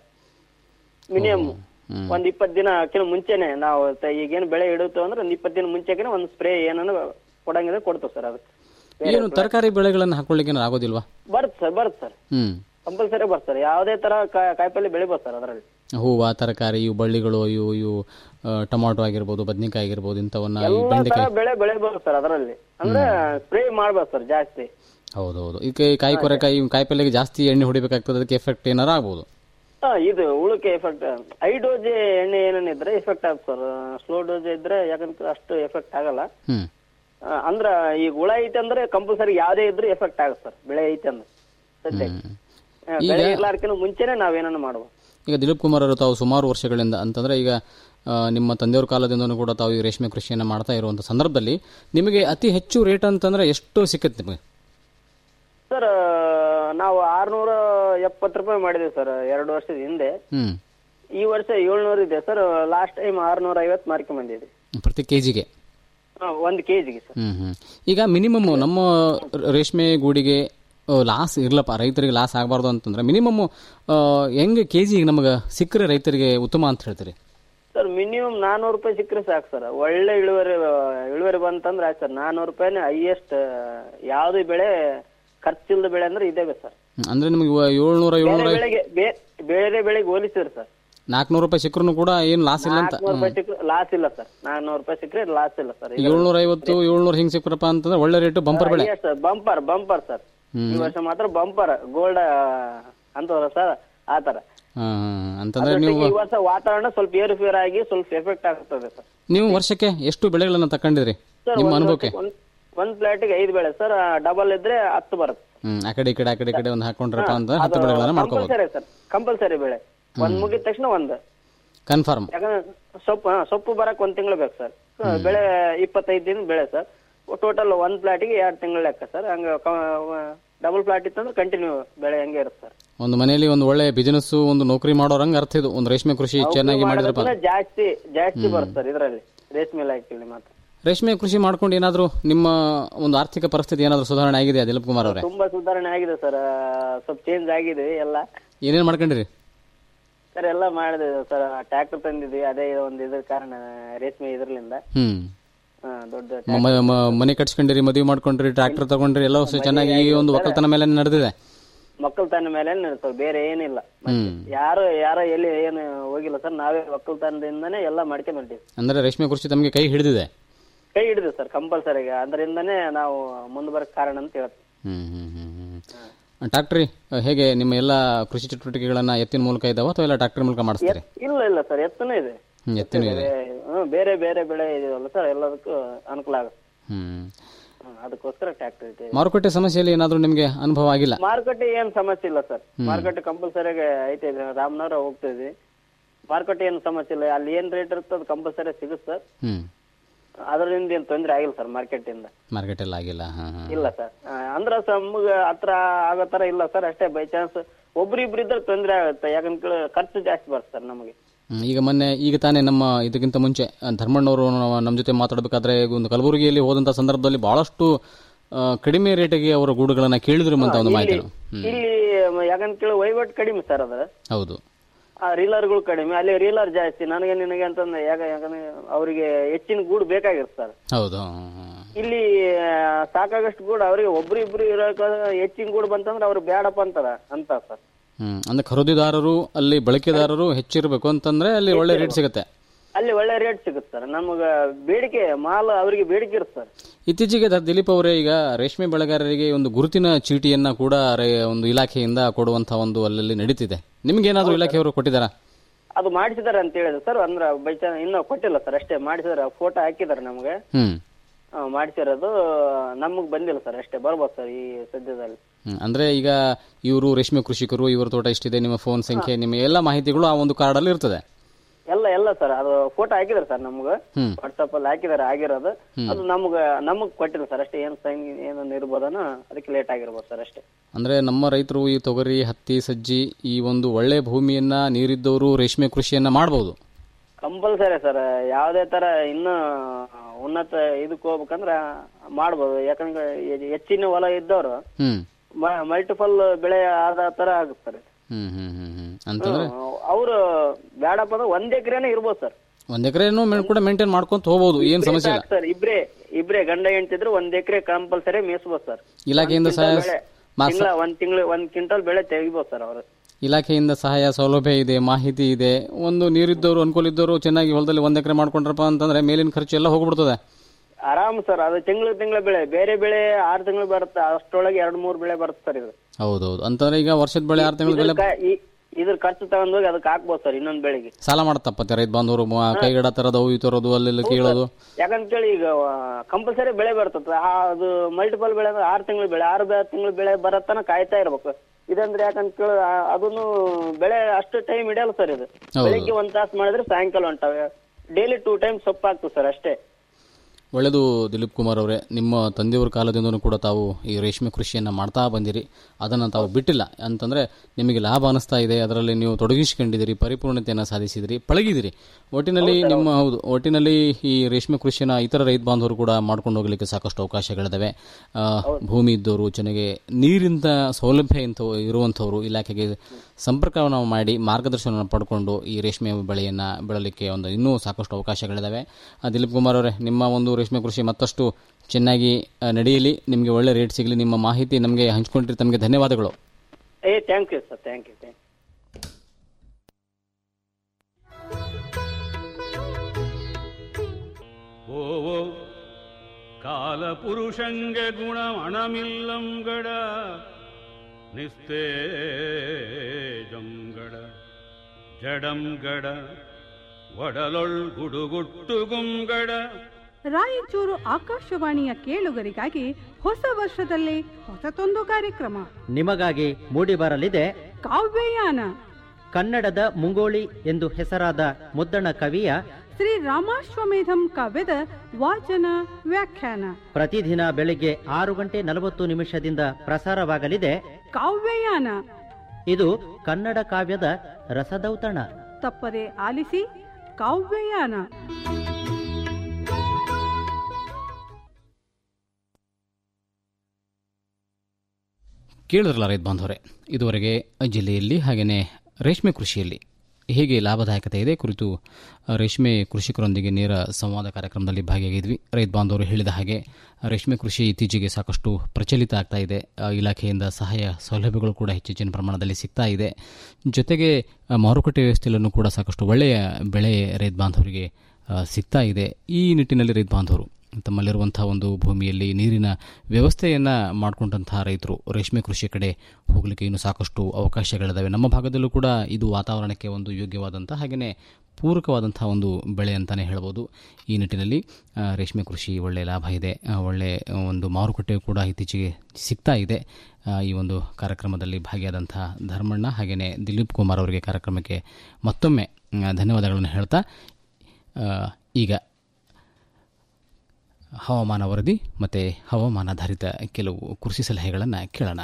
ಮಿನಿಮಮ್ ಒಂದ್ ಇಪ್ಪತ್ ದಿನ ಕಿನ ಮುಂಚೆನೆ ನಾವು ತ- ಈಗೇನು ಬೆಳೆ ಇಡುತ್ತೋ ಅಂದ್ರೆ ಒಂದ್ ಇಪ್ಪತ್ ದಿನ ಮುಂಚೆಗೆ ಒಂದ್ ಸ್ಪ್ರೇ ಏನನ್ನ ಕೊಡಂಗಿದ್ರೆ ಕೊಡ್ತೀವಿ ಸರ್ ಅದಕ್ಕೆ ಏನು ತರಕಾರಿ ಬೆಳೆಗಳನ್ನು ಹಾಕೊಳ್ಳಿಕ್ಕೆ ಏನಾದ್ರು ಆಗೋದಿಲ್ವಾ ಬರುತ್ತೆ ಸರ್ ಬರುತ್ತೆ ಸರ್ ಹ್ಮ್ ಕಂಪಲ್ಸರಿ ಬರುತ್ತೆ ಸರ್ ಯಾವುದೇ ತರ ಕಾ- ಕಾಯಿಪಲ್ಲೆ ಬೆಳಿಬೋದು ಸರ್ ಅದರಲ್ಲಿ ಹೂವು ತರಕಾರಿ ಇವು ಬಳ್ಳಿಗಳು ಇವು ಇವು ಆ, ಟೊಮಾಟೊ ಆಗಿರ್ಬೋದು ಬದ್ನೆಕಾಯಿ ಆಗಿರ್ಬೋದು ಇಂಥವನ್ನ ಈ ಎಲ್ಲಾ ತರ ಬೆಂಡೆಕಾಯಿ ಬೆಳೆ ಬೆಳಿಬೋದು ಸರ್ ಅದರಲ್ಲಿ ಅಂದ್ರೆ ಸ್ಪ್ರೇ ಮಾಡ್ಬೋದು ಸರ್ ಜಾಸ್ತಿ ಹೌದೌದು ಈಗ ಈ ಕಾಯಿ ಕೊರೆಕಾಯಿ ಕಾಯಿ ಪಲ್ಯಗೆ ಜಾಸ್ತಿ ಎಣ್ಣೆ ಹೊಡಿಬೇಕಾಗ್ತದೆ ಅದಕ್ಕೆ ಎಫೆಕ್ಟ್ ಏನಾರ ಆಗ್ಬೋದು ಹಾ ಇದು ಉಳುಕೆ ಎಫೆಕ್ಟ್ ಐ ಡೋಸ್ ಎಣ್ಣೆ ಏನೇನಿದ್ರೆ ಎಫೆಕ್ಟ್ ಆಗುತ್ತೆ ಸರ್ ಸ್ಲೋ ಡೋಸ್ ಇದ್ರೆ ಯಾಕಂದ್ರೆ ಅಷ್ಟು ಎಫೆಕ್ಟ್ ಆಗಲ್ಲ ಹ್ಮ್ ಆ, ಅಂದ್ರ ಈಗ ಹುಳ ಐತೆ ಅಂದ್ರೆ ಕಂಪಲ್ಸರಿ ಯಾವ್ದೇ ಇದ್ರೂ ಎಫೆಕ್ಟ್ ಆಗುತ್ತೆ ಸರ್ ಬೆಳೆ ಐತೆ ಅಂದ್ರೆ ಸದ್ಯ ಆ, ಬೆಳೆ ಈಗ- ಇರ್ಲಾರ್ಕಿನ ಮುಂಚೆನೆ ನಾವೇನನ್ನ ಮಾಡುವ ಈಗ ದಿಲೀಪ್ ಕುಮಾರ್ ಅವರು ತಾವು ಸುಮಾರು ವರ್ಷಗಳಿಂದ ಅಂತಂದ್ರೆ ಈಗ ಆ, ನಿಮ್ಮ ತಂದೆಯವ್ರ ಕಾಲದಿಂದನೂ ಕೂಡ ತಾವು ಈ ರೇಷ್ಮೆ ಕೃಷಿಯನ್ನು ಮಾಡ್ತಾ ಇರುವಂಥ ಸಂದರ್ಭದಲ್ಲಿ ನಿಮಗೆ ಅತಿ ಹೆಚ್ಚು ರೇಟ್ ಅಂತಂದ್ರೆ ಎಷ್ಟು ಸಿಕ್ಕತ್ತೆ ನಿಮಗೆ ಸರ್ ನಾವು ಆರ್ನೂರ ಎಪ್ಪತ್ತು ರೂಪಾಯಿ ಮಾಡಿದ್ವಿ ಸರ್ ಎರಡು ವರ್ಷದ ಹಿಂದೆ ಹ್ಮ್ ಈ ವರ್ಷ ಏಳ್ನೂರು ಇದೆ ಸರ್ ಲಾಸ್ಟ್ ಟೈಮ್ ಆರ್ನೂರ ಐವತ್ತು ಮಾರ್ಕೆ ಬಂದಿದೆ ಪ್ರತಿ ಕೆಜಿಗೆ ಹಾ, ಒಂದು ಕೆಜಿಗೆ ಸರ್ ಹ್ಮ್ ಹ್ಮ್ ಈಗ ಮಿನಿಮಮ್ ನಮ್ಮ ರೇಷ್ಮೆ ಗೂಡಿಗೆ ಲಾಸ್ ಇರ್ಲಪ್ಪ ರೈತರಿಗೆ ಲಾಸ್ ಆಗಬಾರ್ದು ಅಂತಂದ್ರೆ ಮಿನಿಮಮ್ ಹೆಂಗೆ ಕೆ ಜಿಗೆ ನಮಗೆ ಸಿಕ್ಕರೆ ರೈತರಿಗೆ ಉತ್ತಮ ಅಂತ ಹೇಳ್ತೀರಿ ಸರ್ ಮಿನಿಮಮ್ ನಾನೂರು ರೂಪಾಯಿ ಸಿಕ್ಕರೆ ಸಾಕು ಸರ್ ಒಳ್ಳೆ ಇಳುವರಿ ಇಳುವರಿ ಬಂತಂದ್ರೆ ಆಯ್ತು ಸರ್ ನಾನೂರು ರೂಪಾಯಿನೇ ಹೈಯೆಸ್ಟ್ ಯಾವುದೇ ಬೆಳೆ ಖರ್ಚಿಲ್ಲದ ಬೆಳೆ ಅಂದ್ರೆ ಇದೇವೆ ಸರ್ ಹ್ಮ್. ಅಂದ್ರೆ ನಿಮಗೆ ಏಳ್ನೂರ ಬೇರೆ ಏಳ್ನೂರ ಬೆಳೆಗೆ ಬೇ- ಬೇರೆ ಬೆಳೆಗೆ ಹೋಲಿಸಿದ್ರೆ ಸರ್ ನಾಲ್ಕುನೂರು ರೂಪಾಯಿ ಸಿಕ್ಕರೂ ಕೂಡ ಏನು ಲಾಸ್ ಇಲ್ಲ ಅಂತ ನಾಲ್ಕುನೂರು ರೂಪಾಯಿ ಸಿಕ್ಕರೆ ಲಾಸ್ ಇಲ್ಲ ಸರ್ ನಾನ್ನೂರು ರೂಪಾಯಿ ಸಿಕ್ಕರೆ ಲಾಸ್ ಇಲ್ಲ ಸರ್ ಏಳ್ನೂರ ಐವತ್ತು ಏಳ್ನೂರ ಹಿಂಗೆ ಸಿಕ್ಕರಪ್ಪ ಅಂತಂದ್ರೆ ಒಳ್ಳೆ ರೇಟ್ ಬಂಪರ್ ಬೆಳೆ ಸರ್ ಬಂಪರ್ ಬಂಪರ್ ಸರ್ ಹ್ಮ್. ಈ ವರ್ಷ ಮಾತ್ರ ಬಂಪರ್ ಗೋಲ್ಡ್ ಅಂತವಲ್ಲ ಸರ್ ಆತರ ಹಾ, ಹಾ, ಹಾ. ಅಂತಂದ್ರೆ ಅದ್ರ ನೀವು ಜೊತೆಗೆ ಈ ವರ್ಷ ವಾತಾವರಣ ಸ್ವಲ್ಪ ಏರುಪೇರು ಆಗಿ ಸ್ವಲ್ಪ ಎಫೆಕ್ಟ್ ಆಗ್ತದೆ ಸರ್ ನೀವು ವರ್ಷಕ್ಕೆ ಎಷ್ಟು ಬೆಳೆಗಳನ್ನ ತಕೊಂಡಿದ್ರಿ ಸರ್ ನಿಮ್ಮ ಒಂದ್ ಅನುಭವಕ್ಕೆ ವರ್ಷಕ್ಕೆ ಒಂದ್- ಒಂದ್ ಪ್ಲೇಟಿಗೆ ಐದು ಬೆಳೆ ಸರ್ ಡಬಲ್ ಇದ್ರೆ ಹತ್ತು ಬರುತ್ತೆ ಹ್ಮ್ ಆ ಕಡೆ ಈ ಕಡೆ ಆ ಕಡೆ ಈ ಕಡೆ ಒಂದು ಹಾಕೊಂಡ್ರಪ್ಪ ಅಂತ ಹತ್ತು ಬೆಳೆಗಳನ್ನ ಮಾಡ್ಕೋಬಹುದು ಕಂಪಲ್ಸರಿ ಸರ್ ಕಂಪಲ್ಸರಿ ಬೆಳೆ ಒಂದ್ ಮುಗಿದ ತಕ್ಷಣ ಒಂದು ಕನ್ಫರ್ಮ್ ಯಾಕಂದ್ರೆ ಸೊಪ್ಪು ಹಾ, ಸೊಪ್ಪು ಬರಕ್ ಒಂದ್ ತಿಂಗಳು ಬೇಕು ಸರ್ ಬೆಳೆ ಇಪ್ಪತ್ತೈದು ದಿನ ಬೆಳೆ ಸರ್ ಟೋಟಲ್ ಒಂದ್ ಪ್ಲಾಟಿಗೆ ಎರಡು ತಿಂಗಳು ಲೆಕ್ಕ ಸರ್ ಹಂಗ ಡಬಲ್ ಪ್ಲಾಟ್ ಇತ್ತಂದ್ರೆ ಕಂಟಿನ್ಯೂ ಬೆಳೆ ಹಂಗೆ ಇರುತ್ತೆ ಸರ್ ಒಂದು ಮನೆಯಲ್ಲಿ ಒಂದು ಒಳ್ಳೆ ಬಿಸಿನೆಸ್ ಒಂದು ನೌಕರಿ ಮಾಡೋರಂಗ ಅರ್ಥ ಇದು ಒಂದು ರೇಷ್ಮೆ ಕೃಷಿ ಚೆನ್ನಾಗಿ ಮಾಡಿದ್ರಪ್ಪ ಮಾಡೋದಕ್ಕಿಂತ ಜಾಸ್ತಿ ಜಾಸ್ತಿ ಬರುತ್ತೆ ಸರ್ ಇದರಲ್ಲಿ ರೇಷ್ಮೆ ಇಲಾಖೆಯಲ್ಲಿ ಮಾತ್ರ ರೇಷ್ಮೆ ಕೃಷಿ ಮಾಡ್ಕೊಂಡು ಏನಾದ್ರು ನಿಮ್ಮ ಒಂದು ಆರ್ಥಿಕ ಪರಿಸ್ಥಿತಿ ಏನಾದ್ರು ಸುಧಾರಣೆ ಆಗಿದೆ ದಿಲೀಪ್ ಕುಮಾರ್ ಅವರೇ ತುಂಬಾ ಸುಧಾರಣೆ ಆಗಿದೆ ಸರ್ ಸ್ವಲ್ಪ ಚೇಂಜ್ ಆಗಿದೆ ಎಲ್ಲ ಏನೇನ್ ಮಾಡ್ಕೊಂಡಿರಿ ಸರ್ ಎಲ್ಲ ಮಾಡಿದೆ ಸರ್ ಟ್ರ್ಯಾಕ್ಟರ್ ತಂದಿದ್ವಿ ಅದೇ ಒಂದು ಇದ್ರ ಕಾರಣ ರೇಷ್ಮೆ ಇದ್ರಲಿಂದ ಹ್ಮ್ ಹಾ, ದೊಡ್ಡ ಮ- ಮ- ಮ- ಮನೆ ಕಟ್ಸ್ಕೊಂಡಿರಿ ಮದುವೆ ಮಾಡ್ಕೊಂಡ್ರಿ ಟ್ರಾಕ್ಟರ್ ತಗೊಂಡ್ರಿ ಎಲ್ಲ ಹೊಸ ಚೆನ್ನಾಗಿ ಈ ಒಂದು ಒಕ್ಕಲ್ತನ ಮೇಲೆ ನಡೆದಿದೆ ಒಕ್ಕಲ್ತನ ಮೇಲೆ ಸರ್ ಬೇರೆ ಏನಿಲ್ಲ ಹ್ಮ್ ಯಾರು ಯಾರೋ ಎಲ್ಲಿ ಏನು ಹೋಗಿಲ್ಲ ಸರ್ ನಾವೇ ಒಕ್ಕಲ್ತನದಿಂದನೇ ಎಲ್ಲ ಮಾಡ್ಕೊಂಡ್ ಬಂದಿವಿ ಅಂದ್ರೆ ರೇಷ್ಮೆ ಕೃಷಿ ತಮಗೆ ಕೈ ಹಿಡಿದಿದೆ ಕೈ ಹಿಡಿದು ಸರ್ ಕಂಪಲ್ಸರಿ ಅದರಿಂದನೇ ನಾವು ಮುಂದೆ ಬರಕ್ ಕಾರಣ ಅಂತ ಹೇಳ್ತೀವಿ ಹ್ಮ್ ಹ್ಮ್ ಹ್ಮ್ ಹ್ಮ್ ಟ್ರಾಕ್ಟ್ರಿ ಹೇಗೆ ನಿಮ್ಮ ಎಲ್ಲ ಕೃಷಿ ಚಟುವಟಿಕೆಗಳನ್ನ ಎತ್ತಿನ ಮೂಲಕ ಇದಾವ ಅಥವಾ ಎಲ್ಲ ಟ್ರಾಕ್ಟರ್ ಮೂಲಕ ಮಾಡಿಸ್ತೀರಿ ಇಲ್ಲ ಇಲ್ಲ ಸರ್ ಎತ್ತನೂ ಇದೆ ಹ್ಮ್ ಎತ್ತಿನೂ ಇದೆ ಹ್ಮ್, ಬೇರೆ ಬೇರೆ ಬೆಳೆ ಇದೆಯಲ್ಲ ಸರ್ ಎಲ್ಲದಕ್ಕೂ ಅನುಕೂಲ ಆಗುತ್ತೆ ಹ್ಮ್ ಹ್ಮ್, ಅದಕ್ಕೋಸ್ಕರ ಟ್ರ್ಯಾಕ್ಟರ್ ಇದೆ ಮಾರುಕಟ್ಟೆ ಸಮಸ್ಯೆಯಲ್ಲಿ ಏನಾದ್ರೂ ನಿಮ್ಗೆ ಅನುಭವ ಆಗಿಲ್ಲ ಮಾರುಕಟ್ಟೆ ಏನ್ ಸಮಸ್ಯೆ ಇಲ್ಲ ಸರ್ ಮಾರುಕಟ್ಟೆ ಕಂಪಲ್ಸರಿ ಐತೆ ರಾಮನಗರ ಹೋಗ್ತಿದ್ವಿ ಮಾರುಕಟ್ಟೆ ಏನು ಸಮಸ್ಯೆ ಇಲ್ಲ ಅಲ್ಲಿ ಏನ್ ರೇಟ್ ಇರುತ್ತೆ ಅದು ಕಂಪಲ್ಸರಿ ಸಿಗುತ್ತೆ ಸರ್ ಹ್ಮ್ ಅದರಿಂದ ಏನ್ ತೊಂದ್ರೆ ಆಗಿಲ್ಲ ಸರ್ ಮಾರ್ಕೆಟ್ ಇಂದ ಮಾರ್ಕೆಟ್ ಎಲ್ಲ ಆಗಿಲ್ಲ ಹಾ ಹಾ ಇಲ್ಲ ಸರ್ ಅಂದ್ರ ನಮ್ಗ ಹತ್ರ ಆಗೋ ತರ ಇಲ್ಲ ಸರ್ ಅಷ್ಟೇ ಬೈ ಚಾನ್ಸ್ ಒಬ್ರಿಬ್ರು ಇದ್ರೆ ತೊಂದ್ರೆ ಆಗುತ್ತೆ ಯಾಕಂದ್ರೆ ಖರ್ಚು ಜಾಸ್ತಿ ಬರುತ್ತೆ ಸರ್ ನಮಗೆ ಹ್ಮ್, ಈಗ ಮೊನ್ನೆ ಈಗ ತಾನೇ ನಮ್ಮ ಇದಕ್ಕಿಂತ ಮುಂಚೆ ಆ, ಧರ್ಮಣ್ಣವರು ನಾವು ನಮ್ಮ ಜೊತೆ ಮಾತಾಡಬೇಕಾದ್ರೆ ಒಂದು ಕಲಬುರಗಿಯಲ್ಲಿ ಹೋದಂತ ಸಂದರ್ಭದಲ್ಲಿ ಬಹಳಷ್ಟು ಆ, ಕಡಿಮೆ ರೇಟಿಗೆ ಅವರ ಗೂಡುಗಳನ್ನ ಕೇಳಿದ್ರು ಅಂತ ಒಂದು ಮಾಹಿತಿ ಇಲ್ಲಿ ಯಾಕಂತ ಕೇಳಿ ವಹಿವಾಟು ಕಡಿಮೆ ಸರ್ ಅದ ಹೌದು ಆ ರೀಲರ್ಗಳು ಕಡಿಮೆ ಅಲ್ಲಿ ರೀಲರ್ ಜಾಸ್ತಿ ನನಗೆ ನಿನಗೆ ಅಂತಂದ್ರೆ ಯಾಕ ಯಾಕಂದ್ರೆ ಅವರಿಗೆ ಹೆಚ್ಚಿನ ಗೂಡು ಬೇಕಾಗಿರುತ್ತೆ ಸರ್ ಹೌದು ಹ್ಮ್, ಹ್ಮ್. ಇಲ್ಲಿ ಆ, ಸಾಕಾಗಷ್ಟು ಗೂಡು ಅವ್ರಿಗೆ ಒಬ್ರು ಇಬ್ರು ಇರೋಕ ಹೆಚ್ಚಿನ ಗೂಡು ಬಂತಂದ್ರೆ ಅವ್ರು ಬೇಡಪ್ಪ ಅಂತಾರ ಅಂತ ಸರ್ ಹ್ಮ್ ಅಂದ್ರೆ ಖರೀದಿದಾರರು ಅಲ್ಲಿ ಬಳಕೆದಾರರು ಹೆಚ್ಚಿರಬೇಕು ಅಂತಂದ್ರೆ ಅಲ್ಲಿ ಒಳ್ಳೆ ರೇಟ್ ಸಿಗುತ್ತೆ ಅಲ್ಲಿ ಒಳ್ಳೆ ರೇಟ್ ಸಿಗುತ್ತೆ ಸರ್ ನಮಗ ಬೇಡಿಕೆ ಮಾಲ್ ಅವರಿಗೆ ಬೇಡಿಕೆ ಇರುತ್ತೆ ಸರ್ ಇತ್ತೀಚೆಗೆ ದ- ದಿಲೀಪ್ ಅವರೇ ಈಗ ರೇಷ್ಮೆ ಬೆಳೆಗಾರರಿಗೆ ಒಂದು ಗುರುತಿನ ಚೀಟಿಯನ್ನ ಕೂಡ ರೇ- ಒಂದು ಇಲಾಖೆಯಿಂದ ಕೊಡುವಂತ ಒಂದು ಅಲ್ಲಲ್ಲಿ ನಡೀತಿದೆ ನಿಮ್ಗೇನಾದ್ರೂ ಇಲಾಖೆಯವರು ಕೊಟ್ಟಿದ್ದಾರಾ ಅದು ಮಾಡಿಸಿದಾರೆ ಅಂತ ಹೇಳಿದ್ರು ಸರ್ ಅಂದ್ರೆ ಬೈ ಚಾನ್ಸ್ ಇನ್ನೂ ಕೊಟ್ಟಿಲ್ಲ ಸರ್ ಅಷ್ಟೇ ಮಾಡಿಸಿದಾರೆ ಫೋಟೋ ಹಾಕಿದಾರೆ ನಮಗೆ ಹ್ಮ್ ಮಾಡಿಸಿರೋದು ನಮಗ್ ಬಂದಿಲ್ಲ ಸರ್ ಅಷ್ಟೇ ಬರ್ಬೋದು ಸರ್ ಈ ಸದ್ಯದಲ್ಲಿ ಹ್ಮ್. ಅಂದ್ರೆ ಈಗ ಇವರು ರೇಷ್ಮೆ ಕೃಷಿಕರು ಇವ್ರ ತೋಟ ಇಷ್ಟಿದೆ ನಿಮ್ಮ ಫೋನ್ ಸಂಖ್ಯೆ ನಿಮ್ಮ ಎಲ್ಲ ಮಾಹಿತಿಗಳು ಆ ಒಂದು ಕಾರ್ಡ್ ಅಲ್ಲಿ ಇರ್ತದೆ ಎಲ್ಲ ಎಲ್ಲ ಸರ್ ಅದು ಫೋಟೋ ಹಾಕಿದಾರೆ ಸರ್ ನಮ್ಗ ಹ್ಮ್ ವಾಟ್ಸಪ್ ಅಲ್ಲಿ ಹಾಕಿದಾರೆ ಆಗಿರೋದು ಹ್ಮ್. ಅದು ನಮ್ಗ ನಮಗ್ ಕೊಟ್ಟಿಲ್ಲ ಸರ್ ಅಷ್ಟೇ ಏನ್ ಸೈನ್ ಏನನ್ನ ಇರ್ಬೋದನ ಅದಕ್ಕೆ ಲೇಟ್ ಆಗಿರ್ಬೋದು ಸರ್ ಅಷ್ಟೇ ಅಂದ್ರೆ ನಮ್ಮ ರೈತರು ಈ ತೊಗರಿ ಹತ್ತಿ ಸಜ್ಜಿ ಈ ಒಂದು ಒಳ್ಳೆ ಭೂಮಿಯನ್ನ ನೀರಿದ್ದವರು ರೇಷ್ಮೆ ಕೃಷಿಯನ್ನ ಮಾಡಬಹುದು ಕಂಪಲ್ಸರಿ ಸರ್ ಯಾವುದೇ ತರ ಇನ್ನು ಉನ್ನತ ಇದಕ್ಕೆ ಹೋಗ್ಬೇಕಂದ್ರ ಮಾಡ್ಬೋದು ಯಾಕಂದ್ರೆ ಹೆ- ಹೆಚ್ಚಿನ ಹೊಲ ಇದ್ದವರು ಹ್ಮ್ ಮಲ್ಟಿಪಲ್ ಬೆಳೆ ಆದ ತರ ಆಗುತ್ತೆ ಸರ್ ಹ್ಮ್ ಹ್ಮ್ ಹ್ಮ್ ಹ್ಮ್ ಅಂತಂದ್ರೆ ಅವರು ಬೇಡಪ್ಪ ಅಂದ್ರೆ ಒಂದ್ ಎಕರೆನೇ ಇರ್ಬೋದು ಸರ್ ಒಂದ್ ಎಕರೆನೂ ಕೂಡ ಮೇಂಟೈನ್ ಮಾಡ್ಕೊಂತ ಹೋಗ್ಬೋದು ಏನ್ ಸಮಸ್ಯೆ ಇಲ್ಲ ಸರ್ ಇಬ್ರೇ ಇಬ್ರೇ ಗಂಡ ಹೆಂಡ್ತಿದ್ರು ಒಂದ್ ಎಕರೆ ಕಂಪಲ್ಸರಿ ಮೇಯಿಸ್ಬೋದು ಸರ್ ಇಲಾಖೆಯಿಂದ ಸಹಾಯ ಮಾಸ- ತಿಂಗಳ ಒಂದ್ ತಿಂಗಳು ಒಂದ್ ಕ್ವಿಂಟಲ್ ಬೆಳೆ ತೆಗಿಬೋದು ಸರ್ ಅವರು ಇಲಾಖೆಯಿಂದ ಸಹಾಯ ಸೌಲಭ್ಯ ಇದೆ ಮಾಹಿತಿ ಇದೆ ಒಂದು ನೀರಿದ್ದವರು ಅನುಕೂಲ ಇದ್ದವರು ಚೆನ್ನಾಗಿ ಹೊಲದಲ್ಲಿ ಒಂದ್ ಎಕರೆ ಮಾಡ್ಕೊಂಡ್ರಪ್ಪ ಅಂತಂದ್ರೆ ಮೇಲಿನ ಖರ್ಚು ಎಲ್ಲ ಹೋಗ್ಬಿಡ್ತದೆ ಆರಾಮ್ ಸರ್ ಅದು ತಿಂಗಳು ತಿಂಗಳ ಬೆಳೆ ಬೇರೆ ಬೆಳೆ ಆರು ತಿಂಗಳು ಬರುತ್ತೆ ಅಷ್ಟರೊಳಗೆ ಎರಡ್ ಮೂರ್ ಬೆಳೆ ಬರುತ್ತೆ ಸರ್ ಇದು ಹೌದೌದು ಅಂತಂದ್ರೆ ಈಗ ವರ್ಷದ ಬೆಳೆ ಆರು ತಿಂಗಳ ಬೆಳೆ ಇದ್ರ ಕ- ಈ- ಇದ್ರ ಖರ್ಚು ತಗೊಂಡೋಗಿ ಅದಕ್ಕೆ ಹಾಕ್ಬೋದು ಸರ್ ಇನ್ನೊಂದ್ ಬೆಳೆಗೆ ಸಾಲ ಮಾಡತ್ತಪ್ಪತ್ತೆ ರೈತ ಬಾಂಧವರು ಮ- ಕೈಗಡ ತರೋದು ಅವು ಇವು ತರೋದು ಅಲ್ಲೆಲ್ಲ ಕೀಳೋದು ಯಾಕಂತ ಕೇಳಿ ಈಗ ಕಂಪಲ್ಸರಿ ಬೆಳೆ ಬರ್ತದೆ ಆ, ಅದು ಮಲ್ಟಿಪಲ್ ಬೆಳೆ ಅಂದ್ರೆ ಆರು ತಿಂಗಳು ಬೆಳೆ ಆರು ತಿಂಗಳು ಬೆಳೆ ಬರತ್ತನ ಕಾಯ್ತಾ ಇರ್ಬೇಕು ಇದಂದ್ರೆ ಯಾಕಂತ ಕೇಳಿ ಆ- ಅದನ್ನು ಬೆಳೆ ಅಷ್ಟು ಟೈಮ್ ಹಿಡಿಯಲ್ಲ ಸರ್ ಇದು ಹೌದು. ಬೆಳಿಗ್ಗೆ ಒಂದ್ ತಾಸು ಮಾಡಿದ್ರೆ ಸಾಯಂಕಾಲ ಹೊಂಟಾವೆ ಡೈಲಿ ಟೂ ಟೈಮ್ ಸೊಪ್ಪು ಆಗ್ತದೆ ಸರ್ ಅಷ್ಟೇ ಒಳ್ಳೆಯದು ದಿಲೀಪ್ ಕುಮಾರ್ ಅವರೇ ನಿಮ್ಮ ತಂದೆಯವರ ಕಾಲದಿಂದನೂ ಕೂಡ ತಾವು ಈ ರೇಷ್ಮೆ ಕೃಷಿಯನ್ನು ಮಾಡ್ತಾ ಬಂದಿರಿ ಅದನ್ನು ತಾವು ಬಿಟ್ಟಿಲ್ಲ ಅಂತಂದರೆ ನಿಮಗೆ ಲಾಭ ಅನಿಸ್ತಾ ಇದೆ ಅದರಲ್ಲಿ ನೀವು ತೊಡಗಿಸಿಕೊಂಡಿದ್ದೀರಿ ಪರಿಪೂರ್ಣತೆಯನ್ನು ಸಾಧಿಸಿದಿರಿ ಪಳಗಿದಿರಿ ಒಟ್ಟಿನಲ್ಲಿ ನಿಮ್ಮ ಹೌದು ಒಟ್ಟಿನಲ್ಲಿ ಈ ರೇಷ್ಮೆ ಕೃಷಿಯನ್ನು ಇತರ ರೈತ ಬಾಂಧವರು ಕೂಡ ಮಾಡ್ಕೊಂಡು ಹೋಗಲಿಕ್ಕೆ ಸಾಕಷ್ಟು ಅವಕಾಶಗಳಿದ್ದಾವೆ ಆ, ಭೂಮಿ ಇದ್ದವರು ಚೆನ್ನಾಗಿ ನೀರಿಂದ ಸೌಲಭ್ಯ ಇಂಥ ಇರುವಂಥವರು ಇಲಾಖೆಗೆ ಸಂಪರ್ಕವನ್ನು ಮಾಡಿ ಮಾರ್ಗದರ್ಶನವನ್ನು ಪಡ್ಕೊಂಡು ಈ ರೇಷ್ಮೆ ಬೆಳೆಯನ್ನು ಬೆಳಲಿಕ್ಕೆ ಒಂದು ಇನ್ನೂ ಸಾಕಷ್ಟು ಅವಕಾಶಗಳಿದ್ದಾವೆ ಆ, ದಿಲೀಪ್ ಕುಮಾರ್ ಅವರೇ ನಿಮ್ಮ ಒಂದು ರೇಷ್ಮೆ ಕೃಷಿ ಮತ್ತಷ್ಟು ಚೆನ್ನಾಗಿ ಆ, ನಡೆಯಲಿ ನಿಮಗೆ ಒಳ್ಳೆ ರೇಟ್ ಸಿಗಲಿ ನಿಮ್ಮ ಮಾಹಿತಿ ನಮಗೆ ಹಂಚ್ಕೊಂಡಿರಿ ತಮಗೆ ಧನ್ಯವಾದಗಳು ಏ thank you sir thank you thank ಓವೋ കാലപുരുഷങ്ക ഗുണമണമില്ലം ഗട നിസ്തേജം ഗട ജഡം ഗട ಒಡಲೊಳ್ ಗುಡುಗುಟ್ಟುಗುಂ ಗಡ ರಾಯಚೂರು ಆಕಾಶವಾಣಿಯ ಕೇಳುಗರಿಗಾಗಿ ಹೊಸ ವರ್ಷದಲ್ಲಿ ಹೊಸತೊಂದು ಕಾರ್ಯಕ್ರಮ ನಿಮಗಾಗಿ ಮೂಡಿಬರಲಿದೆ ಕಾವ್ಯಯಾನ ಕನ್ನಡದ ಮುಂಗೋಳಿ ಎಂದು ಹೆಸರಾದ ಮುದ್ದಣ ಕವಿಯ ಶ್ರೀ ರಾಮಾಶ್ವಮೇಧಂ ಕಾವ್ಯದ ವಾಚನ ವ್ಯಾಖ್ಯಾನ ಪ್ರತಿದಿನ ಬೆಳಿಗ್ಗೆ ಆರು ಗಂಟೆ ನಲವತ್ತು ನಿಮಿಷದಿಂದ ಪ್ರಸಾರವಾಗಲಿದೆ ಕಾವ್ಯಯಾನ ಇದು ಕನ್ನಡ ಕಾವ್ಯದ ರಸದೌತಣ ತಪ್ಪದೆ ಆಲಿಸಿ ಕಾವ್ಯಯಾನ ಕೇಳಿದ್ರಲ್ಲ ರೈತ ಬಾಂಧವರೇ ಇದುವರೆಗೆ ಜಿಲ್ಲೆಯಲ್ಲಿ ಹಾಗೆಯೇ ರೇಷ್ಮೆ ಕೃಷಿಯಲ್ಲಿ ಹೇಗೆ ಲಾಭದಾಯಕತೆ ಇದೆ ಕುರಿತು ಆ, ರೇಷ್ಮೆ ಕೃಷಿಕರೊಂದಿಗೆ ನೇರ ಸಂವಾದ ಕಾರ್ಯಕ್ರಮದಲ್ಲಿ ಭಾಗಿಯಾಗಿದ್ವಿ ರೈತ ಬಾಂಧವರು ಹೇಳಿದ ಹಾಗೆ ರೇಷ್ಮೆ ಕೃಷಿ ಇತ್ತೀಚೆಗೆ ಸಾಕಷ್ಟು ಪ್ರಚಲಿತ ಆಗ್ತಾ ಇದೆ ಆ, ಇಲಾಖೆಯಿಂದ ಸಹಾಯ ಸೌಲಭ್ಯಗಳು ಕೂಡ ಹೆಚ್ಚಿನ ಪ್ರಮಾಣದಲ್ಲಿ ಸಿಗ್ತಾ ಇದೆ ಜೊತೆಗೆ ಆ, ಮಾರುಕಟ್ಟೆ ವ್ಯವಸ್ಥೆಯಲ್ಲೂ ಕೂಡ ಸಾಕಷ್ಟು ಒಳ್ಳೆಯ ಬೆಳೆ ರೈತ ಬಾಂಧವರಿಗೆ ಆ, ಸಿಗ್ತಾ ಇದೆ ಈ ನಿಟ್ಟಿನಲ್ಲಿ ರೈತ ಬಾಂಧವರು ತಮ್ಮಲ್ಲಿರುವಂತಹ ಒಂದು ಭೂಮಿಯಲ್ಲಿ ನೀರಿನ ವ್ಯವಸ್ಥೆಯನ್ನು ಮಾಡಿಕೊಂಡಂತಹ ರೈತರು ರೇಷ್ಮೆ ಕೃಷಿ ಕಡೆ ಹೋಗಲಿಕ್ಕೆ ಇನ್ನೂ ಸಾಕಷ್ಟು ಅವಕಾಶಗಳಿದ್ದಾವೆ ನಮ್ಮ ಭಾಗದಲ್ಲೂ ಕೂಡ ಇದು ವಾತಾವರಣಕ್ಕೆ ಒಂದು ಯೋಗ್ಯವಾದಂಥ ಹಾಗೆಯೇ ಪೂರಕವಾದಂಥ ಒಂದು ಬೆಳೆ ಅಂತಲೇ ಹೇಳ್ಬೋದು ಈ ನಿಟ್ಟಿನಲ್ಲಿ ಆ, ರೇಷ್ಮೆ ಕೃಷಿ ಒಳ್ಳೆಯ ಲಾಭ ಇದೆ ಆ, ಒಳ್ಳೆಯ ಒಂದು ಮಾರುಕಟ್ಟೆಯು ಕೂಡ ಇತ್ತೀಚೆಗೆ ಸಿಗ್ತಾ ಇದೆ ಆ, ಈ ಒಂದು ಕಾರ್ಯಕ್ರಮದಲ್ಲಿ ಭಾಗಿಯಾದಂಥ ಧರ್ಮಣ್ಣ ಹಾಗೆಯೇ ದಿಲೀಪ್ ಕುಮಾರ್ ಅವರಿಗೆ ಕಾರ್ಯಕ್ರಮಕ್ಕೆ ಮತ್ತೊಮ್ಮೆ ಆ, ಧನ್ಯವಾದಗಳನ್ನು ಹೇಳ್ತಾ ಆ, ಈಗ ಹವಾಮಾನ ವರದಿ ಮತ್ತು ಹವಾಮಾನಾಧಾರಿತ ಕೆಲವು ಕೃಷಿ ಸಲಹೆಗಳನ್ನು ಕೇಳೋಣ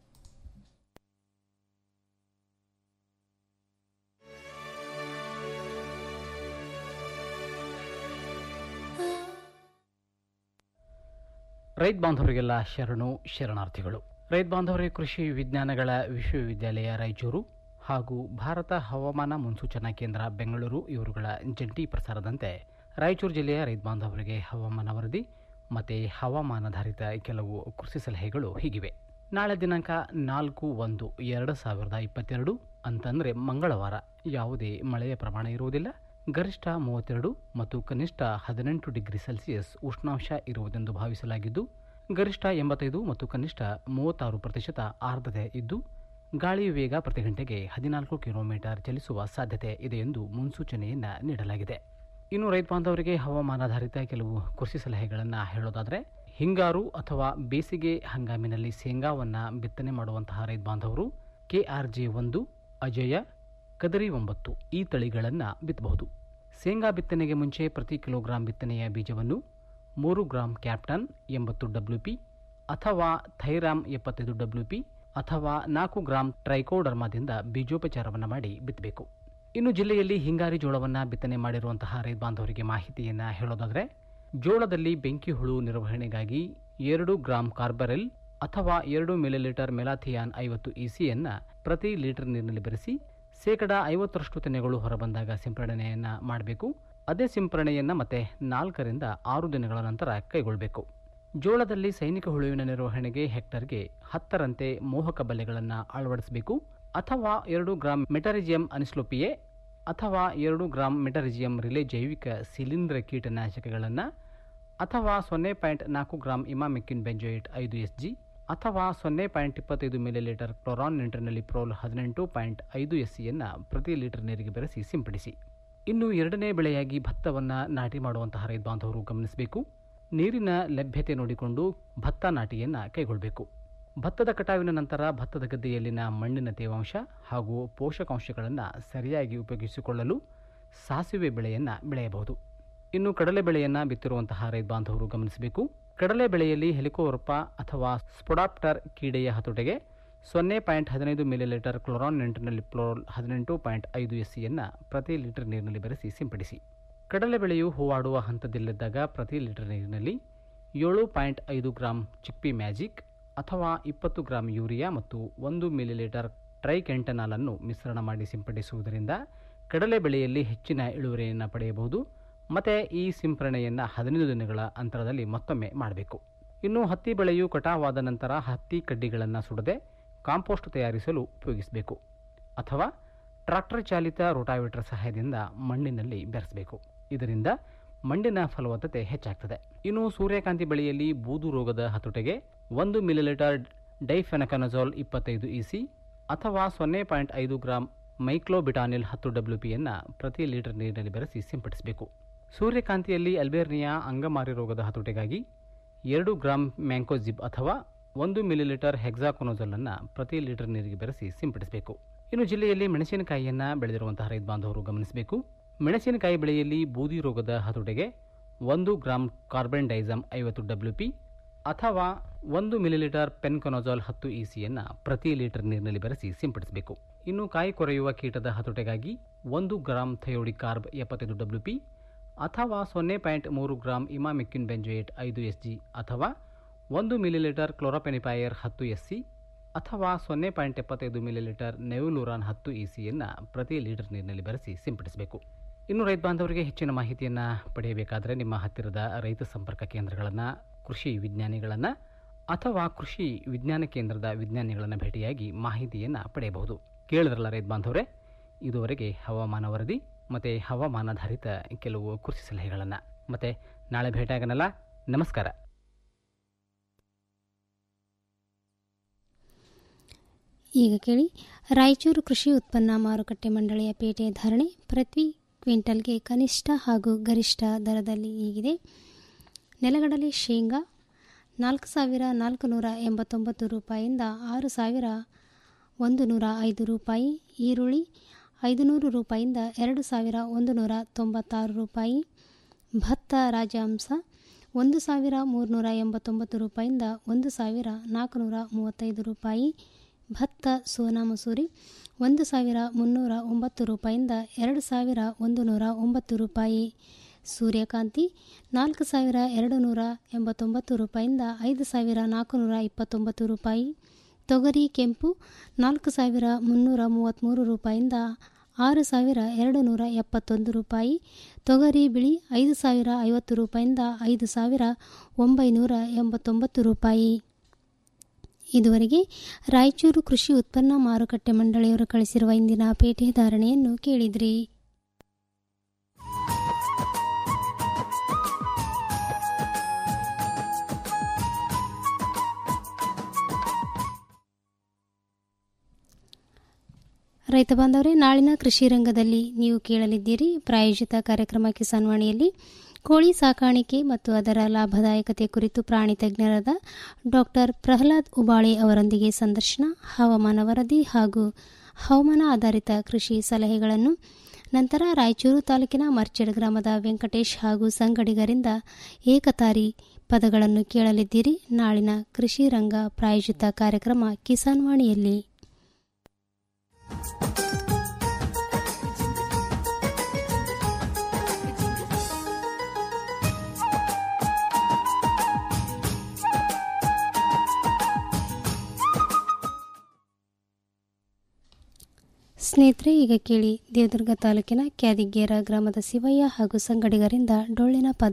ರೈತ ಬಾಂಧವರಿಗೆಲ್ಲ ಶರಣು ಶರಣಾರ್ಥಿಗಳು ರೈತ ಬಾಂಧವರೇ ಕೃಷಿ ವಿಜ್ಞಾನಗಳ ವಿಶ್ವವಿದ್ಯಾಲಯ ರಾಯಚೂರು ಹಾಗೂ ಭಾರತ ಹವಾಮಾನ ಮುನ್ಸೂಚನಾ ಕೇಂದ್ರ ಬೆಂಗಳೂರು ಇವರುಗಳ ಜಂಟಿ ಪ್ರಸಾರದಂತೆ ರಾಯಚೂರು ಜಿಲ್ಲೆಯ ರೈತ ಬಾಂಧವರಿಗೆ ಹವಾಮಾನ ವರದಿ ಮತ್ತು ಹವಾಮಾನಾಧಾರಿತ ಕೆಲವು ಕೃಷಿ ಸಲಹೆಗಳು ಹೀಗಿವೆ ನಾಳೆ ದಿನಾಂಕ ನಾಲ್ಕು ಒಂದು ಎರಡು ಸಾವಿರದ ಇಪ್ಪತ್ತೆರಡು ಅಂತಂದರೆ ಮಂಗಳವಾರ ಯಾವುದೇ ಮಳೆಯ ಪ್ರಮಾಣ ಇರುವುದಿಲ್ಲ ಗರಿಷ್ಠ ಮೂವತ್ತೆರಡು ಮತ್ತು ಕನಿಷ್ಠ ಹದಿನೆಂಟು ಡಿಗ್ರಿ ಸೆಲ್ಸಿಯಸ್ ಉಷ್ಣಾಂಶ ಇರುವುದೆಂದು ಭಾವಿಸಲಾಗಿದ್ದು ಗರಿಷ್ಠ ಎಂಬತ್ತೈದು ಮತ್ತು ಕನಿಷ್ಠ ಮೂವತ್ತಾರು ಪ್ರತಿಶತ ಆರ್ದ್ರತೆ ಇದ್ದು ಗಾಳಿ ವೇಗ ಪ್ರತಿ ಗಂಟೆಗೆ ಹದಿನಾಲ್ಕು ಕಿಲೋಮೀಟರ್ ಚಲಿಸುವ ಸಾಧ್ಯತೆ ಇದೆ ಎಂದು ಮುನ್ಸೂಚನೆಯನ್ನು ನೀಡಲಾಗಿದೆ ಇನ್ನು ರೈತ ಬಾಂಧವರಿಗೆ ಹವಾಮಾನಾಧಾರಿತ ಕೆಲವು ಕೃಷಿ ಸಲಹೆಗಳನ್ನು ಹೇಳೋದಾದರೆ ಹಿಂಗಾರು ಅಥವಾ ಬೇಸಿಗೆ ಹಂಗಾಮಿನಲ್ಲಿ ಶೇಂಗಾವನ್ನು ಬಿತ್ತನೆ ಮಾಡುವಂತಹ ರೈತ ಬಾಂಧವರು ಕೆಆರ್ಜೆ ಒಂದು ಅಜಯ ಕದರಿ ಒಂಬತ್ತು ಈ ತಳಿಗಳನ್ನು ಬಿತ್ತಬಹುದು ಶೇಂಗಾ ಬಿತ್ತನೆಗೆ ಮುಂಚೆ ಪ್ರತಿ ಕಿಲೋಗ್ರಾಂ ಬಿತ್ತನೆಯ ಬೀಜವನ್ನು ಮೂರು ಗ್ರಾಂ ಕ್ಯಾಪ್ಟನ್ ಎಂಬತ್ತು ಡಬ್ಲ್ಯೂ ಪಿ ಅಥವಾ ಥೈರಾಮ್ ಎಪ್ಪತ್ತೈದು ಡಬ್ಲ್ಯೂ ಪಿ ಅಥವಾ ನಾಲ್ಕು ಗ್ರಾಂ ಟ್ರೈಕೋಡರ್ಮಾದಿಂದ ಬೀಜೋಪಚಾರವನ್ನು ಮಾಡಿ ಬಿತ್ತಬೇಕು ಇನ್ನು ಜಿಲ್ಲೆಯಲ್ಲಿ ಹಿಂಗಾರಿ ಜೋಳವನ್ನು ಬಿತ್ತನೆ ಮಾಡಿರುವಂತಹ ರೈತ ಬಾಂಧವರಿಗೆ ಮಾಹಿತಿಯನ್ನು ಹೇಳೋದಾದರೆ ಜೋಳದಲ್ಲಿ ಬೆಂಕಿ ಹುಳು ನಿರ್ವಹಣೆಗಾಗಿ ಎರಡು ಗ್ರಾಂ ಕಾರ್ಬರೆಲ್ ಅಥವಾ ಎರಡು ಮಿಲಿಲೀಟರ್ ಮೆಲಾಥಿಯಾನ್ ಐವತ್ತು ಇಸಿಯನ್ನು ಪ್ರತಿ ಲೀಟರ್ ನೀರಿನಲ್ಲಿ ಬೆರೆಸಿ ಶೇಕಡ ಐವತ್ತರಷ್ಟು ತೆನೆಗಳು ಹೊರಬಂದಾಗ ಸಿಂಪರಣೆಯನ್ನು ಮಾಡಬೇಕು ಅದೇ ಸಿಂಪರಣೆಯನ್ನು ಮತ್ತೆ ನಾಲ್ಕರಿಂದ ಆರು ದಿನಗಳ ನಂತರ ಕೈಗೊಳ್ಳಬೇಕು ಜೋಳದಲ್ಲಿ ಸೈನಿಕ ಹುಳುವಿನ ನಿರ್ವಹಣೆಗೆ ಹೆಕ್ಟರ್ಗೆ ಹತ್ತರಂತೆ ಮೋಹಕ ಬಲೆಗಳನ್ನು ಅಳವಡಿಸಬೇಕು ಅಥವಾ ಎರಡು ಗ್ರಾಂ ಮೆಟರಿಜಿಯಂ ಅನಿಸ್ಲೋಪಿಯೆ ಅಥವಾ ಎರಡು ಗ್ರಾಂ ಮೆಟರಿಜಿಯಂ ರಿಲೆ ಜೈವಿಕ ಶಿಲೀಂಧ್ರ ಕೀಟನಾಶಕಗಳನ್ನು ಅಥವಾ ಸೊನ್ನೆ ಪಾಯಿಂಟ್ ನಾಲ್ಕು ಗ್ರಾಂ ಇಮಾಮಿಕ್ಕಿನ್ ಬೆಂಜೋಯಿಟ್ ಐದು ಎಸ್ ಜಿ ಅಥವಾ ಸೊನ್ನೆ ಪಾಯಿಂಟ್ ಇಪ್ಪತ್ತೈದು ಮಿಲಿಲೀಟರ್ ಕ್ಲೋರಾನ್ ನಿಂಟ್ರಿನಲ್ಲಿ ಪ್ರೋಲ್ ಹದಿನೆಂಟು ಪಾಯಿಂಟ್ ಐದು ಎಸ್ ಸಿಯನ್ನು ಪ್ರತಿ ಲೀಟರ್ ನೀರಿಗೆ ಬೆರೆಸಿ ಸಿಂಪಡಿಸಿ ಇನ್ನು ಎರಡನೇ ಬೆಳೆಯಾಗಿ ಭತ್ತವನ್ನು ನಾಟಿ ಮಾಡುವಂತಹ ರೈತ ಬಾಂಧವರು ಗಮನಿಸಬೇಕು ನೀರಿನ ಲಭ್ಯತೆ ನೋಡಿಕೊಂಡು ಭತ್ತ ನಾಟಿಯನ್ನು ಕೈಗೊಳ್ಳಬೇಕು ಭತ್ತದ ಕಟಾವಿನ ನಂತರ ಭತ್ತದ ಗದ್ದೆಯಲ್ಲಿನ ಮಣ್ಣಿನ ತೇವಾಂಶ ಹಾಗೂ ಪೋಷಕಾಂಶಗಳನ್ನು ಸರಿಯಾಗಿ ಉಪಯೋಗಿಸಿಕೊಳ್ಳಲು ಸಾಸಿವೆ ಬೆಳೆಯನ್ನು ಬೆಳೆಯಬಹುದು ಇನ್ನು ಕಡಲೆ ಬೆಳೆಯನ್ನು ಬಿತ್ತಿರುವಂತಹ ರೈತ ಬಾಂಧವರು ಗಮನಿಸಬೇಕು ಕಡಲೆ ಬೆಳೆಯಲ್ಲಿ ಹೆಲಿಕೋವರ್ಪ ಅಥವಾ ಸ್ಪೊಡಾಪ್ಟರ್ ಕೀಡೆಯ ಹತೋಟೆಗೆ ಸೊನ್ನೆ ಪಾಯಿಂಟ್ ಹದಿನೈದು ಮಿಲಿಲೀಟರ್ ಕ್ಲೋರಾನ್ ನೆಂಟಿನಲ್ಲಿ ಪ್ಲೋಲ್ ಹದಿನೆಂಟು ಪಾಯಿಂಟ್ ಐದು ಎಸ್ ಸಿಯನ್ನು ಪ್ರತಿ ಲೀಟರ್ ನೀರಿನಲ್ಲಿ ಬೆರೆಸಿ ಸಿಂಪಡಿಸಿ ಕಡಲೆ ಬೆಳೆಯು ಹೂವಾಡುವ ಹಂತದಲ್ಲಿದ್ದಾಗ ಪ್ರತಿ ಲೀಟರ್ ನೀರಿನಲ್ಲಿ ಏಳು ಪಾಯಿಂಟ್ ಐದು ಗ್ರಾಂ ಚಿಕ್ಪಿ ಮ್ಯಾಜಿಕ್ ಅಥವಾ ಇಪ್ಪತ್ತು ಗ್ರಾಂ ಯೂರಿಯಾ ಮತ್ತು ಒಂದು ಮಿಲಿಲೀಟರ್ ಟ್ರೈಕೆಂಟನಾಲನ್ನು ಮಿಶ್ರಣ ಮಾಡಿ ಸಿಂಪಡಿಸುವುದರಿಂದ ಕಡಲೆ ಬೆಳೆಯಲ್ಲಿ ಹೆಚ್ಚಿನ ಇಳುವರಿಯನ್ನು ಪಡೆಯಬಹುದು ಮತ್ತು ಈ ಸಿಂಪರಣೆಯನ್ನು ಹದಿನೈದು ದಿನಗಳ ಅಂತರದಲ್ಲಿ ಮತ್ತೊಮ್ಮೆ ಮಾಡಬೇಕು ಇನ್ನು ಹತ್ತಿ ಬೆಳೆಯು ಕಟಾವಾದ ನಂತರ ಹತ್ತಿ ಕಡ್ಡಿಗಳನ್ನು ಸುಡದೆ ಕಾಂಪೋಸ್ಟ್ ತಯಾರಿಸಲು ಉಪಯೋಗಿಸಬೇಕು ಅಥವಾ ಟ್ರಾಕ್ಟರ್ ಚಾಲಿತ ರೋಟಾವೇಟರ್ ಸಹಾಯದಿಂದ ಮಣ್ಣಿನಲ್ಲಿ ಬೆರೆಸಬೇಕು ಇದರಿಂದ ಮಣ್ಣಿನ ಫಲವತ್ತತೆ ಹೆಚ್ಚಾಗ್ತದೆ ಇನ್ನು ಸೂರ್ಯಕಾಂತಿ ಬೆಳೆಯಲ್ಲಿ ಬೂದು ರೋಗದ ಹತೋಟೆಗೆ ಒಂದು ಮಿಲಿಲೀಟರ್ ಡೈಫೆನಕನಜಾಲ್ ಇಪ್ಪತ್ತೈದು ಇಸಿ ಅಥವಾ ಸೊನ್ನೆ ಪಾಯಿಂಟ್ ಐದು ಗ್ರಾಂ ಮೈಕ್ಲೋಬಿಟಾನಿಲ್ ಹತ್ತು ಡಬ್ಲ್ಯೂ ಪಿಯನ್ನು ಪ್ರತಿ ಲೀಟರ್ ನೀರಿನಲ್ಲಿ ಬೆರೆಸಿ ಸಿಂಪಡಿಸಬೇಕು ಸೂರ್ಯಕಾಂತಿಯಲ್ಲಿ ಅಲ್ಬೇರ್ನಿಯಾ ಅಂಗಮಾರಿ ರೋಗದ ಹತೋಟಿಗಾಗಿ ಎರಡು ಗ್ರಾಂ ಮ್ಯಾಂಕೋಜಿಬ್ ಅಥವಾ ಒಂದು ಮಿಲಿಲೀಟರ್ ಹೆಕ್ಸಾಕೊನೋಜಲನ್ನು ಪ್ರತಿ ಲೀಟರ್ ನೀರಿಗೆ ಬೆರೆಸಿ ಸಿಂಪಡಿಸಬೇಕು ಇನ್ನು ಜಿಲ್ಲೆಯಲ್ಲಿ ಮೆಣಸಿನಕಾಯಿಯನ್ನು ಬೆಳೆದಿರುವಂತಹ ರೈತ ಬಾಂಧವರು ಗಮನಿಸಬೇಕು ಮೆಣಸಿನಕಾಯಿ ಬೆಳೆಯಲ್ಲಿ ಬೂದಿ ರೋಗದ ಹತೋಟಿಗೆ ಒಂದು ಗ್ರಾಂ ಕಾರ್ಬನ್ ಡೈಸಮ್ ಐವತ್ತು ಡಬ್ಲ್ಯೂ ಪಿ ಅಥವಾ ಒಂದು ಮಿಲಿಲೀಟರ್ ಪೆನ್ಕೊನೋಜಾಲ್ ಹತ್ತು ಇ ಸಿಯನ್ನು ಪ್ರತಿ ಲೀಟರ್ ನೀರಿನಲ್ಲಿ ಬೆರೆಸಿ ಸಿಂಪಡಿಸಬೇಕು ಇನ್ನು ಕಾಯಿ ಕೊರೆಯುವ ಕೀಟದ ಹತೋಟೆಗಾಗಿ ಒಂದು ಗ್ರಾಂ ಥಯೋಡಿ ಕಾರ್ಬ್ ಎಪ್ಪತ್ತೈದು ಡಬ್ಲ್ಯೂ ಪಿ ಅಥವಾ ಸೊನ್ನೆ ಪಾಯಿಂಟ್ ಮೂರು ಗ್ರಾಂ ಇಮಾಮಿಕ್ಕಿನ್ ಬೆಂಜೋಯೇಟ್ ಐದು ಎಸ್ ಜಿ ಅಥವಾ ಒಂದು ಮಿಲಿಲೀಟರ್ ಕ್ಲೋರೋಪೆನಿಪಾಯರ್ ಹತ್ತು ಎಸ್ ಸಿ ಅಥವಾ ಸೊನ್ನೆ ಪಾಯಿಂಟ್ ಎಪ್ಪತ್ತೈದು ಮಿಲಿಲೀಟರ್ ನೆವುಲೂರಾನ್ ಹತ್ತು ಇ ಸಿಯನ್ನು ಪ್ರತಿ ಲೀಟರ್ ನೀರಿನಲ್ಲಿ ಬೆರೆಸಿ ಸಿಂಪಡಿಸಬೇಕು ಇನ್ನು ರೈತ ಬಾಂಧವರಿಗೆ ಹೆಚ್ಚಿನ ಮಾಹಿತಿಯನ್ನು ಪಡೆಯಬೇಕಾದರೆ ನಿಮ್ಮ ಹತ್ತಿರದ ರೈತ ಸಂಪರ್ಕ ಕೇಂದ್ರಗಳನ್ನು ಕೃಷಿ ವಿಜ್ಞಾನಿಗಳನ್ನು ಅಥವಾ ಕೃಷಿ ವಿಜ್ಞಾನ ಕೇಂದ್ರದ ವಿಜ್ಞಾನಿಗಳನ್ನು ಭೇಟಿಯಾಗಿ ಮಾಹಿತಿಯನ್ನು ಪಡೆಯಬಹುದು ಕೇಳಿದ್ರಲ್ಲ ರೈತ ಬಾಂಧವರೇ ಇದುವರೆಗೆ ಹವಾಮಾನ ವರದಿ ಮತ್ತು ಹವಾಮಾನಾಧಾರಿತ ಕೆಲವು ಕೃಷಿ ಸಲಹೆಗಳನ್ನು ಮತ್ತು ನಾಳೆ ಭೇಟಿಯಾಗನಲ್ಲ ನಮಸ್ಕಾರ ಈಗ ಕೇಳಿ ರಾಯಚೂರು ಕೃಷಿ ಉತ್ಪನ್ನ ಮಾರುಕಟ್ಟೆ ಮಂಡಳಿಯ ಪೇಟೆ ಧಾರಣೆ ಪ್ರತಿ ಕ್ವಿಂಟಲ್ಗೆ ಕನಿಷ್ಠ ಹಾಗೂ ಗರಿಷ್ಠ ದರದಲ್ಲಿ ಹೀಗಿದೆ ನೆಲಗಡಲೆ ಶೇಂಗಾ ನಾಲ್ಕು ಸಾವಿರ ನಾಲ್ಕು ನೂರ ಎಂಬತ್ತೊಂಬತ್ತು ರೂಪಾಯಿಯಿಂದ ಆರು ಸಾವಿರ ಒಂದು ನೂರ ಐದು ರೂಪಾಯಿ ಈರುಳ್ಳಿ ಐದು ನೂರು ರೂಪಾಯಿಯಿಂದ ಎರಡು ಸಾವಿರ ಒಂದು ನೂರ ತೊಂಬತ್ತಾರು ರೂಪಾಯಿ ಭತ್ತ ರಾಜಹಂಸ ಒಂದು ಸಾವಿರ ಮೂರುನೂರ ಎಂಬತ್ತೊಂಬತ್ತು ರೂಪಾಯಿಯಿಂದ ಒಂದು ಸಾವಿರ ನಾಲ್ಕುನೂರ ಮೂವತ್ತೈದು ರೂಪಾಯಿ ಭತ್ತ ಸೋನಾ ಮಸೂರಿ ಒಂದು ಸಾವಿರ ಮುನ್ನೂರ ಒಂಬತ್ತು ರೂಪಾಯಿಯಿಂದ ಎರಡು ಸಾವಿರ ಒಂದು ನೂರ ಒಂಬತ್ತು ರೂಪಾಯಿ ಸೂರ್ಯಕಾಂತಿ ನಾಲ್ಕು ಸಾವಿರ ಎರಡು ನೂರ ಎಂಬತ್ತೊಂಬತ್ತು ರೂಪಾಯಿಯಿಂದ ಐದು ಸಾವಿರ ನಾಲ್ಕುನೂರ ಇಪ್ಪತ್ತೊಂಬತ್ತು ರೂಪಾಯಿ ತೊಗರಿ ಕೆಂಪು ನಾಲ್ಕು ಸಾವಿರ ಮುನ್ನೂರ ಮೂವತ್ತ್ಮೂರು ರೂಪಾಯಿಯಿಂದ ಆರು ಸಾವಿರ ಎರಡು ನೂರ ಎಪ್ಪತ್ತೊಂದು ರೂಪಾಯಿ ತೊಗರಿ ಬಿಳಿ ಐದು ಸಾವಿರ ಐವತ್ತು ರೂಪಾಯಿಯಿಂದ ಐದು ಸಾವಿರ ಒಂಬೈನೂರ ಎಂಬತ್ತೊಂಬತ್ತು ರೂಪಾಯಿ ಇದುವರೆಗೆ ರಾಯಚೂರು ಕೃಷಿ ಉತ್ಪನ್ನ ಮಾರುಕಟ್ಟೆ ಮಂಡಳಿಯವರು ಕಳಿಸಿರುವ ಇಂದಿನ ಪೇಟೆ ಧಾರಣೆಯನ್ನು ಕೇಳಿದ್ರಿ ರೈತ ಬಾಂಧವರೇ ನಾಳಿನ ಕೃಷಿ ರಂಗದಲ್ಲಿ ನೀವು ಕೇಳಲಿದ್ದೀರಿ ಪ್ರಾಯೋಜಿತ ಕಾರ್ಯಕ್ರಮ ಕಿಸಾನ್ವಾಣಿಯಲ್ಲಿ ಕೋಳಿ ಸಾಕಾಣಿಕೆ ಮತ್ತು ಅದರ ಲಾಭದಾಯಕತೆ ಕುರಿತು ಪ್ರಾಣಿ ತಜ್ಞರಾದ ಡಾಕ್ಟರ್ ಪ್ರಹ್ಲಾದ್ ಉಬಾಳೆ ಅವರೊಂದಿಗೆ ಸಂದರ್ಶನ ಹವಾಮಾನ ವರದಿ ಹಾಗೂ ಹವಾಮಾನ ಆಧಾರಿತ ಕೃಷಿ ಸಲಹೆಗಳನ್ನು ನಂತರ ರಾಯಚೂರು ತಾಲೂಕಿನ ಮರ್ಚಡ್ ಗ್ರಾಮದ ವೆಂಕಟೇಶ್ ಹಾಗೂ ಸಂಗಡಿಗರಿಂದ ಏಕತಾರಿ ಪದಗಳನ್ನು ಕೇಳಲಿದ್ದೀರಿ ನಾಳಿನ ಕೃಷಿ ರಂಗ ಪ್ರಾಯೋಜಿತ ಕಾರ್ಯಕ್ರಮ ಕಿಸಾನ್ವಾಣಿಯಲ್ಲಿ ಸ್ನೇಹಿತರೆ ಈಗ ಕೇಳಿ ದೇವದುರ್ಗ ತಾಲೂಕಿನ ಕ್ಯಾದಿಗೇರ ಗ್ರಾಮದ ಶಿವಯ್ಯ ಹಾಗೂ ಸಂಗಡಿಗರಿಂದ ಡೊಳ್ಳಿನ ಪದ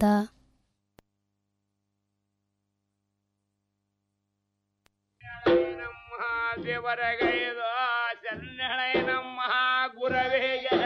ದೇವರಗೈದು ಶರಣೆ ನಮ್ಮ ಗುರವೇಗೆ